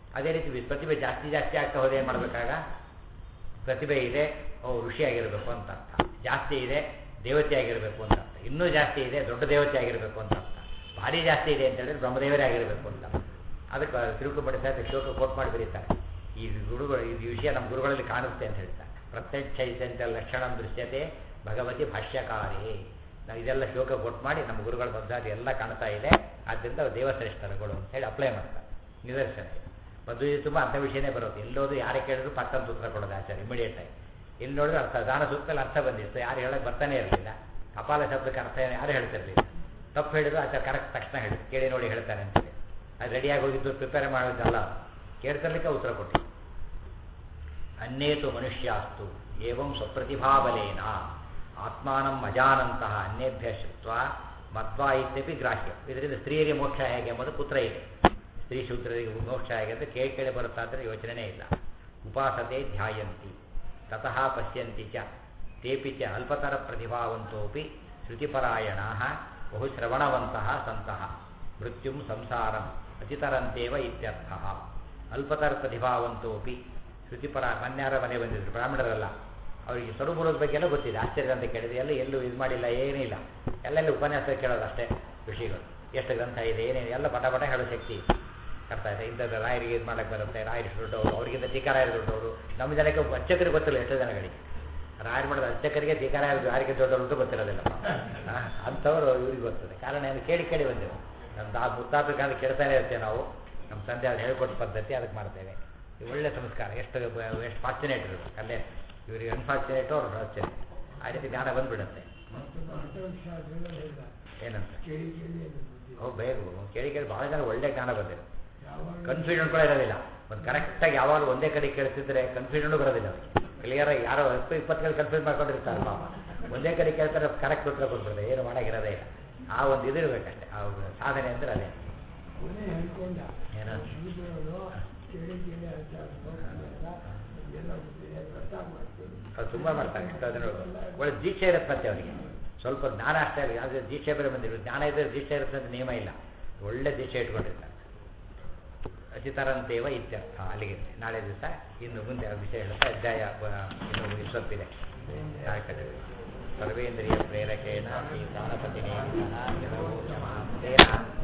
ಅದೇ ರೀತಿ ವಿ- ಪ್ರತಿಭೆ ಜಾಸ್ತಿ ಜಾಸ್ತಿ ಆಗ್ತಾ ಹೋದ್ರೆ ಏನು ಮಾಡಬೇಕಾಗ ಪ್ರತಿಭೆ ಇದೆ ಓ ಋಷಿಯಾಗಿರಬೇಕು ಅಂತ ಅರ್ಥ ಜಾಸ್ತಿ ಇದೆ ದೇವತೆ ಆಗಿರಬೇಕು ಅಂತ ಅರ್ಥ ಇನ್ನೂ ಜಾಸ್ತಿ ಇದೆ ದೊಡ್ಡ ದೇವತೆ ಆಗಿರಬೇಕು ಅಂತ ಅರ್ಥ ಭಾರಿ ಜಾಸ್ತಿ ಇದೆ ಅಂತ ಹೇಳಿದ್ರೆ ಬ್ರಹ್ಮದೇವರೇ ಆಗಿರಬೇಕು ಅಂತ ಅದಕ್ಕೆ ತಿರುಗುಪಡಿ ಸಾಹಿತ್ಯ ಶ್ಲೋಕ ಕೋಟ್ ಮಾಡಿ ಬರೀತಾರೆ ಈ ಗುರುಗಳು ಈ ವಿಷಯ ನಮ್ಮ ಗುರುಗಳಲ್ಲಿ ಕಾಣುತ್ತೆ ಅಂತ ಹೇಳ್ತಾರೆ ಪ್ರತ್ಯಕ್ಷ ಲಕ್ಷಣ ದೃಶ್ಯತೆ ಭಗವತಿ ಭಾಷ್ಯಕಾರೇ ನಾವು ಇದೆಲ್ಲ ಶ್ಲೋಕ ಕೊಟ್ಟು ಮಾಡಿ ನಮ್ಮ ಗುರುಗಳ ಪದ್ಧತಿ ಎಲ್ಲ ಕಾಣ್ತಾ ಇದೆ ಆದ್ದರಿಂದ ಅವ್ರು ದೇವಶ್ರೇಷ್ಠರುಗಳು ಅಂತ ಹೇಳಿ ಅಪ್ಲೈ ಮಾಡ್ತಾರೆ ನಿದರ್ಶನ ಮದುವೆ ತುಂಬ ಅಂಥ ವಿಷಯನೇ ಬರೋದು ಎಲ್ಲೋದು ಯಾರೇ ಕೇಳಿದ್ರು ಪಟ್ಟಂತ ಉತ್ತರ ಕೊಡೋದು ಆಚಾರ್ಯ ಇಮಿಡಿಯೇಟ್ ಆಗಿ ಎಲ್ಲಿ ನೋಡಿದ್ರು ಅರ್ಥ ದಾನ ಸೂಕ್ತಲ್ಲಿ ಅರ್ಥ ಬಂದಿತ್ತು ಯಾರು ಹೇಳಕ್ಕೆ ಬರ್ತಾನೆ ಇರಲಿಲ್ಲ ಕಪಾಲ ಶಬ್ದಕ್ಕೆ ಅರ್ಥ ಏನು ಯಾರು ಹೇಳ್ತಿರ್ಲಿಲ್ಲ ತಪ್ಪು ಹೇಳಿದ್ರು ಆಚಾರ ಕರೆಕ್ಟ್ ತಕ್ಷಣ ಹೇಳಿ ಕೇಳಿ ನೋಡಿ ಹೇಳ್ತಾನೆ ಅಂತೇಳಿ ಅದು ರೆಡಿಯಾಗಿ ಹೋಗಿದ್ದು ಪ್ರಿಪೇರ್ ಮಾಡೋದಲ್ಲ ಕೇಳ್ತಿರ್ಲಿಕ್ಕೆ ಉತ್ತರ ಕೊಟ್ಟು ಅನ್ಯೇತು ಮನುಷ್ಯಾಸ್ತು ಏವಂ ಸ್ವಪ್ರತಿಭಾಬಲೇನ ಆತ್ಮಾನಂ ಅಜಾನಂತಹ ಅನ್ಯೇಭ್ಯ ಶುತ್ವ ಮತ್ವಾ ಇತ್ಯಪಿ ಗ್ರಾಹ್ಯ ಇದರಿಂದ ಸ್ತ್ರೀಯರಿಗೆ ಮೋಕ್ಷ ಹೇಗೆ ಎಂಬುದು ಪುತ್ರ ಇದೆ ಸ್ತ್ರೀ ಶೂದ್ರರಿಗೆ ಮೋಕ್ಷ ಹೇಗೆ ಅಂತ ಕೇಳಿ ಕೇಳಿ ಬರುತ್ತಾ ಅಂದರೆ ಯೋಚನೆ ಇಲ್ಲ ಉಪಾಸತೆ ಧ್ಯಾಯಂತಿ ತತಃ ಪಶ್ಯಂತಿ ಚ ತೇಪಿ ಚ ಅಲ್ಪತರ ಪ್ರತಿಭಾವಂತೋಪಿ ಶ್ರುತಿಪರಾಯಣ ಬಹುಶ್ರವಣವಂತಹ ಸಂತಹ ಮೃತ್ಯುಂ ಸಂಸಾರಂ ಅತಿತರಂತೇವ ಇತ್ಯರ್ಥ ಅಲ್ಪತರ ಪ್ರತಿಭಾವಂತೋಪಿ ಶ್ರುತಿಪರ ಮನ್ಯಾರ ಮನೆ ಬಂದಿದ್ರು ಬ್ರಾಹ್ಮಣರಲ್ಲ ಅವರಿಗೆ ಸ್ವರೂಪದ ಬಗ್ಗೆ ಎಲ್ಲ ಗೊತ್ತಿದೆ ಆಶ್ಚರ್ಯ ಅಂತ ಕೇಳಿದ್ರೆ ಎಲ್ಲ ಎಲ್ಲೂ ಇದು ಮಾಡಿಲ್ಲ ಏನಿಲ್ಲ ಎಲ್ಲೆಲ್ಲಿ ಉಪನ್ಯಾಸ ಕೇಳೋದು ಅಷ್ಟೇ ಋಷಿಗಳು ಎಷ್ಟು ಗ್ರಂಥ ಇದೆ ಏನೇನು ಎಲ್ಲ ಪಟ ಪಟ ಹೇಳೋ ಶಕ್ತಿ ಇದೆ. ಅರ್ಥ ಆಯ್ತಾ ಇಂಥದ್ದು ರಾಯರಿಗೆ ಇದು ಮಾಡಕ್ಕೆ ಬರುತ್ತೆ ರಾಯರು ದೊಡ್ಡವರು ಅವರಿಗಿಂತ ಟೀಕಾರಾಯರು ದೊಡ್ಡವರು ನಮ್ಮ ಜನಕ್ಕೆ ಅರ್ಚಕರಿಗೆ ಗೊತ್ತಿಲ್ಲ ಎಷ್ಟೋ ಜನಗಳಿಗೆ ರಾಯರು ಮಾಡಿದ ಅರ್ಚಕರಿಗೆ ಟೀಕಾರಾಯರು ಯಾರಿಗೆ ದೊಡ್ಡವರು ಅಂತ ಗೊತ್ತಿರೋದಿಲ್ಲ ಆ, ಅಂಥವ್ರು ಇವ್ರಿಗೆ ಗೊತ್ತದೆ ಕಾರಣ ಏನು ಕೇಳಿ ಕೇಳಿ ಬಂದೆವು ನಮ್ಮ ದಾ ಮುತ್ತಾಪಿ ಕಾಲ ಕೇಳ್ತಾನೆ ಇರ್ತೇವೆ ನಾವು ನಮ್ಮ ತಂದೆ ಅವ್ರು ಹೇಳ್ಕೊಟ್ಟ ಪದ್ಧತಿ ಅದಕ್ಕೆ ಮಾಡ್ತೇವೆ ಇದು ಒಳ್ಳೆ ಸಂಸ್ಕಾರ ಎಷ್ಟು ಎಷ್ಟು ಫಾರ್ಚುನೇಟ್ ಇರುತ್ತೆ ಅಲ್ಲೇ ಇವರಿಗೆ ಅನ್ಫಾರ್ಚುನೇಟು ಅವ್ರು ಫಾರ್ಚುನೇಟ್ ಆ ರೀತಿ ಜ್ಞಾನ ಬಂದ್ಬಿಡುತ್ತೆ ಏನಂತ ಹೌದು ಬೇಗ ಕೇಳಿ ಕೇಳಿ ಭಾಳ ಜನ ಒಳ್ಳೆ ಜ್ಞಾನ ಬಂದಿದೆ ಕನ್ಫ್ಯೂಷನ್ ಕೂಡ ಇರೋದಿಲ್ಲ ಒಂದು ಕರೆಕ್ಟಾಗಿ ಯಾವಾಗ ಒಂದೇ ಕಡೆ ಕೇಳ್ತಿದ್ರೆ ಕನ್ಫ್ಯೂಷನ್ ಬರೋದಿಲ್ಲ ಅವರಿಗೆ ಕ್ಲಿಯರ್ ಆಗಿ ಯಾರೋ ಹತ್ತು ಇಪ್ಪತ್ತು ಕಡೆ ಕನ್ಫ್ಯೂಸ್ ಮಾಡ್ಕೊಂಡಿರ್ತಾರೆ ಪಾಪ ಒಂದೇ ಕಡೆ ಕೇಳ್ತಾರೆ ಕರೆಕ್ಟ್ ಉತ್ತರ ಕೊಟ್ಬಿಡ್ತಾರೆ ಏನು ಮಾಡೋಗಿರೋದೇ ಇಲ್ಲ ಆ ಒಂದು ಇದಿರ್ಬೇಕಷ್ಟೇ ಆ ಒಂದು ಸಾಧನೆ ಅಂದ್ರೆ ಅದೇ ಏನೋ ಅವ್ರು ತುಂಬ ಮಾಡ್ತಾರೆ ಇಷ್ಟು ಅದನ್ನು ಒಳ್ಳೆ ದೀಕ್ಷೆ ಇರುತ್ತೆ ಮತ್ತೆ ಅವರಿಗೆ ಸ್ವಲ್ಪ ಜ್ಞಾನ ಅಷ್ಟೇ ಅಲ್ಲ ಯಾವುದೇ ದೀಕ್ಷೆ ಬೇರೆ ಬಂದಿದ್ರು ಜ್ಞಾನ ಇದ್ದರೆ ದೀಕ್ಷೆ ಇರುತ್ತೆ ಅಂತ ನಿಯಮ ಇಲ್ಲ ಒಳ್ಳೆ ದೀಕ್ಷೆ ಇಟ್ಕೊಂಡಿರ್ತಾರೆ ಅಚಿತರಂತೇವ ಇತ್ಯರ್ಥ ಅಲ್ಲಿಗೆ ನಾಳೆ ದಿವಸ ಇನ್ನು ಮುಂದೆ ಆ ವಿಷಯ ಹೇಳುತ್ತಾ ಅಧ್ಯಾಯ ಆ, ಇನ್ನು ಇಷ್ಟೊತ್ತಿದೆ ನಾಲ್ಕನೇ ಸರ್ವೇಂದ್ರಿಯ ಪ್ರೇರಕೇಣ ಶ್ರೀ ಗಾಣಪತಿ ನೇಮಿತಃ ಯಥೋಚಮಾಂತೇನ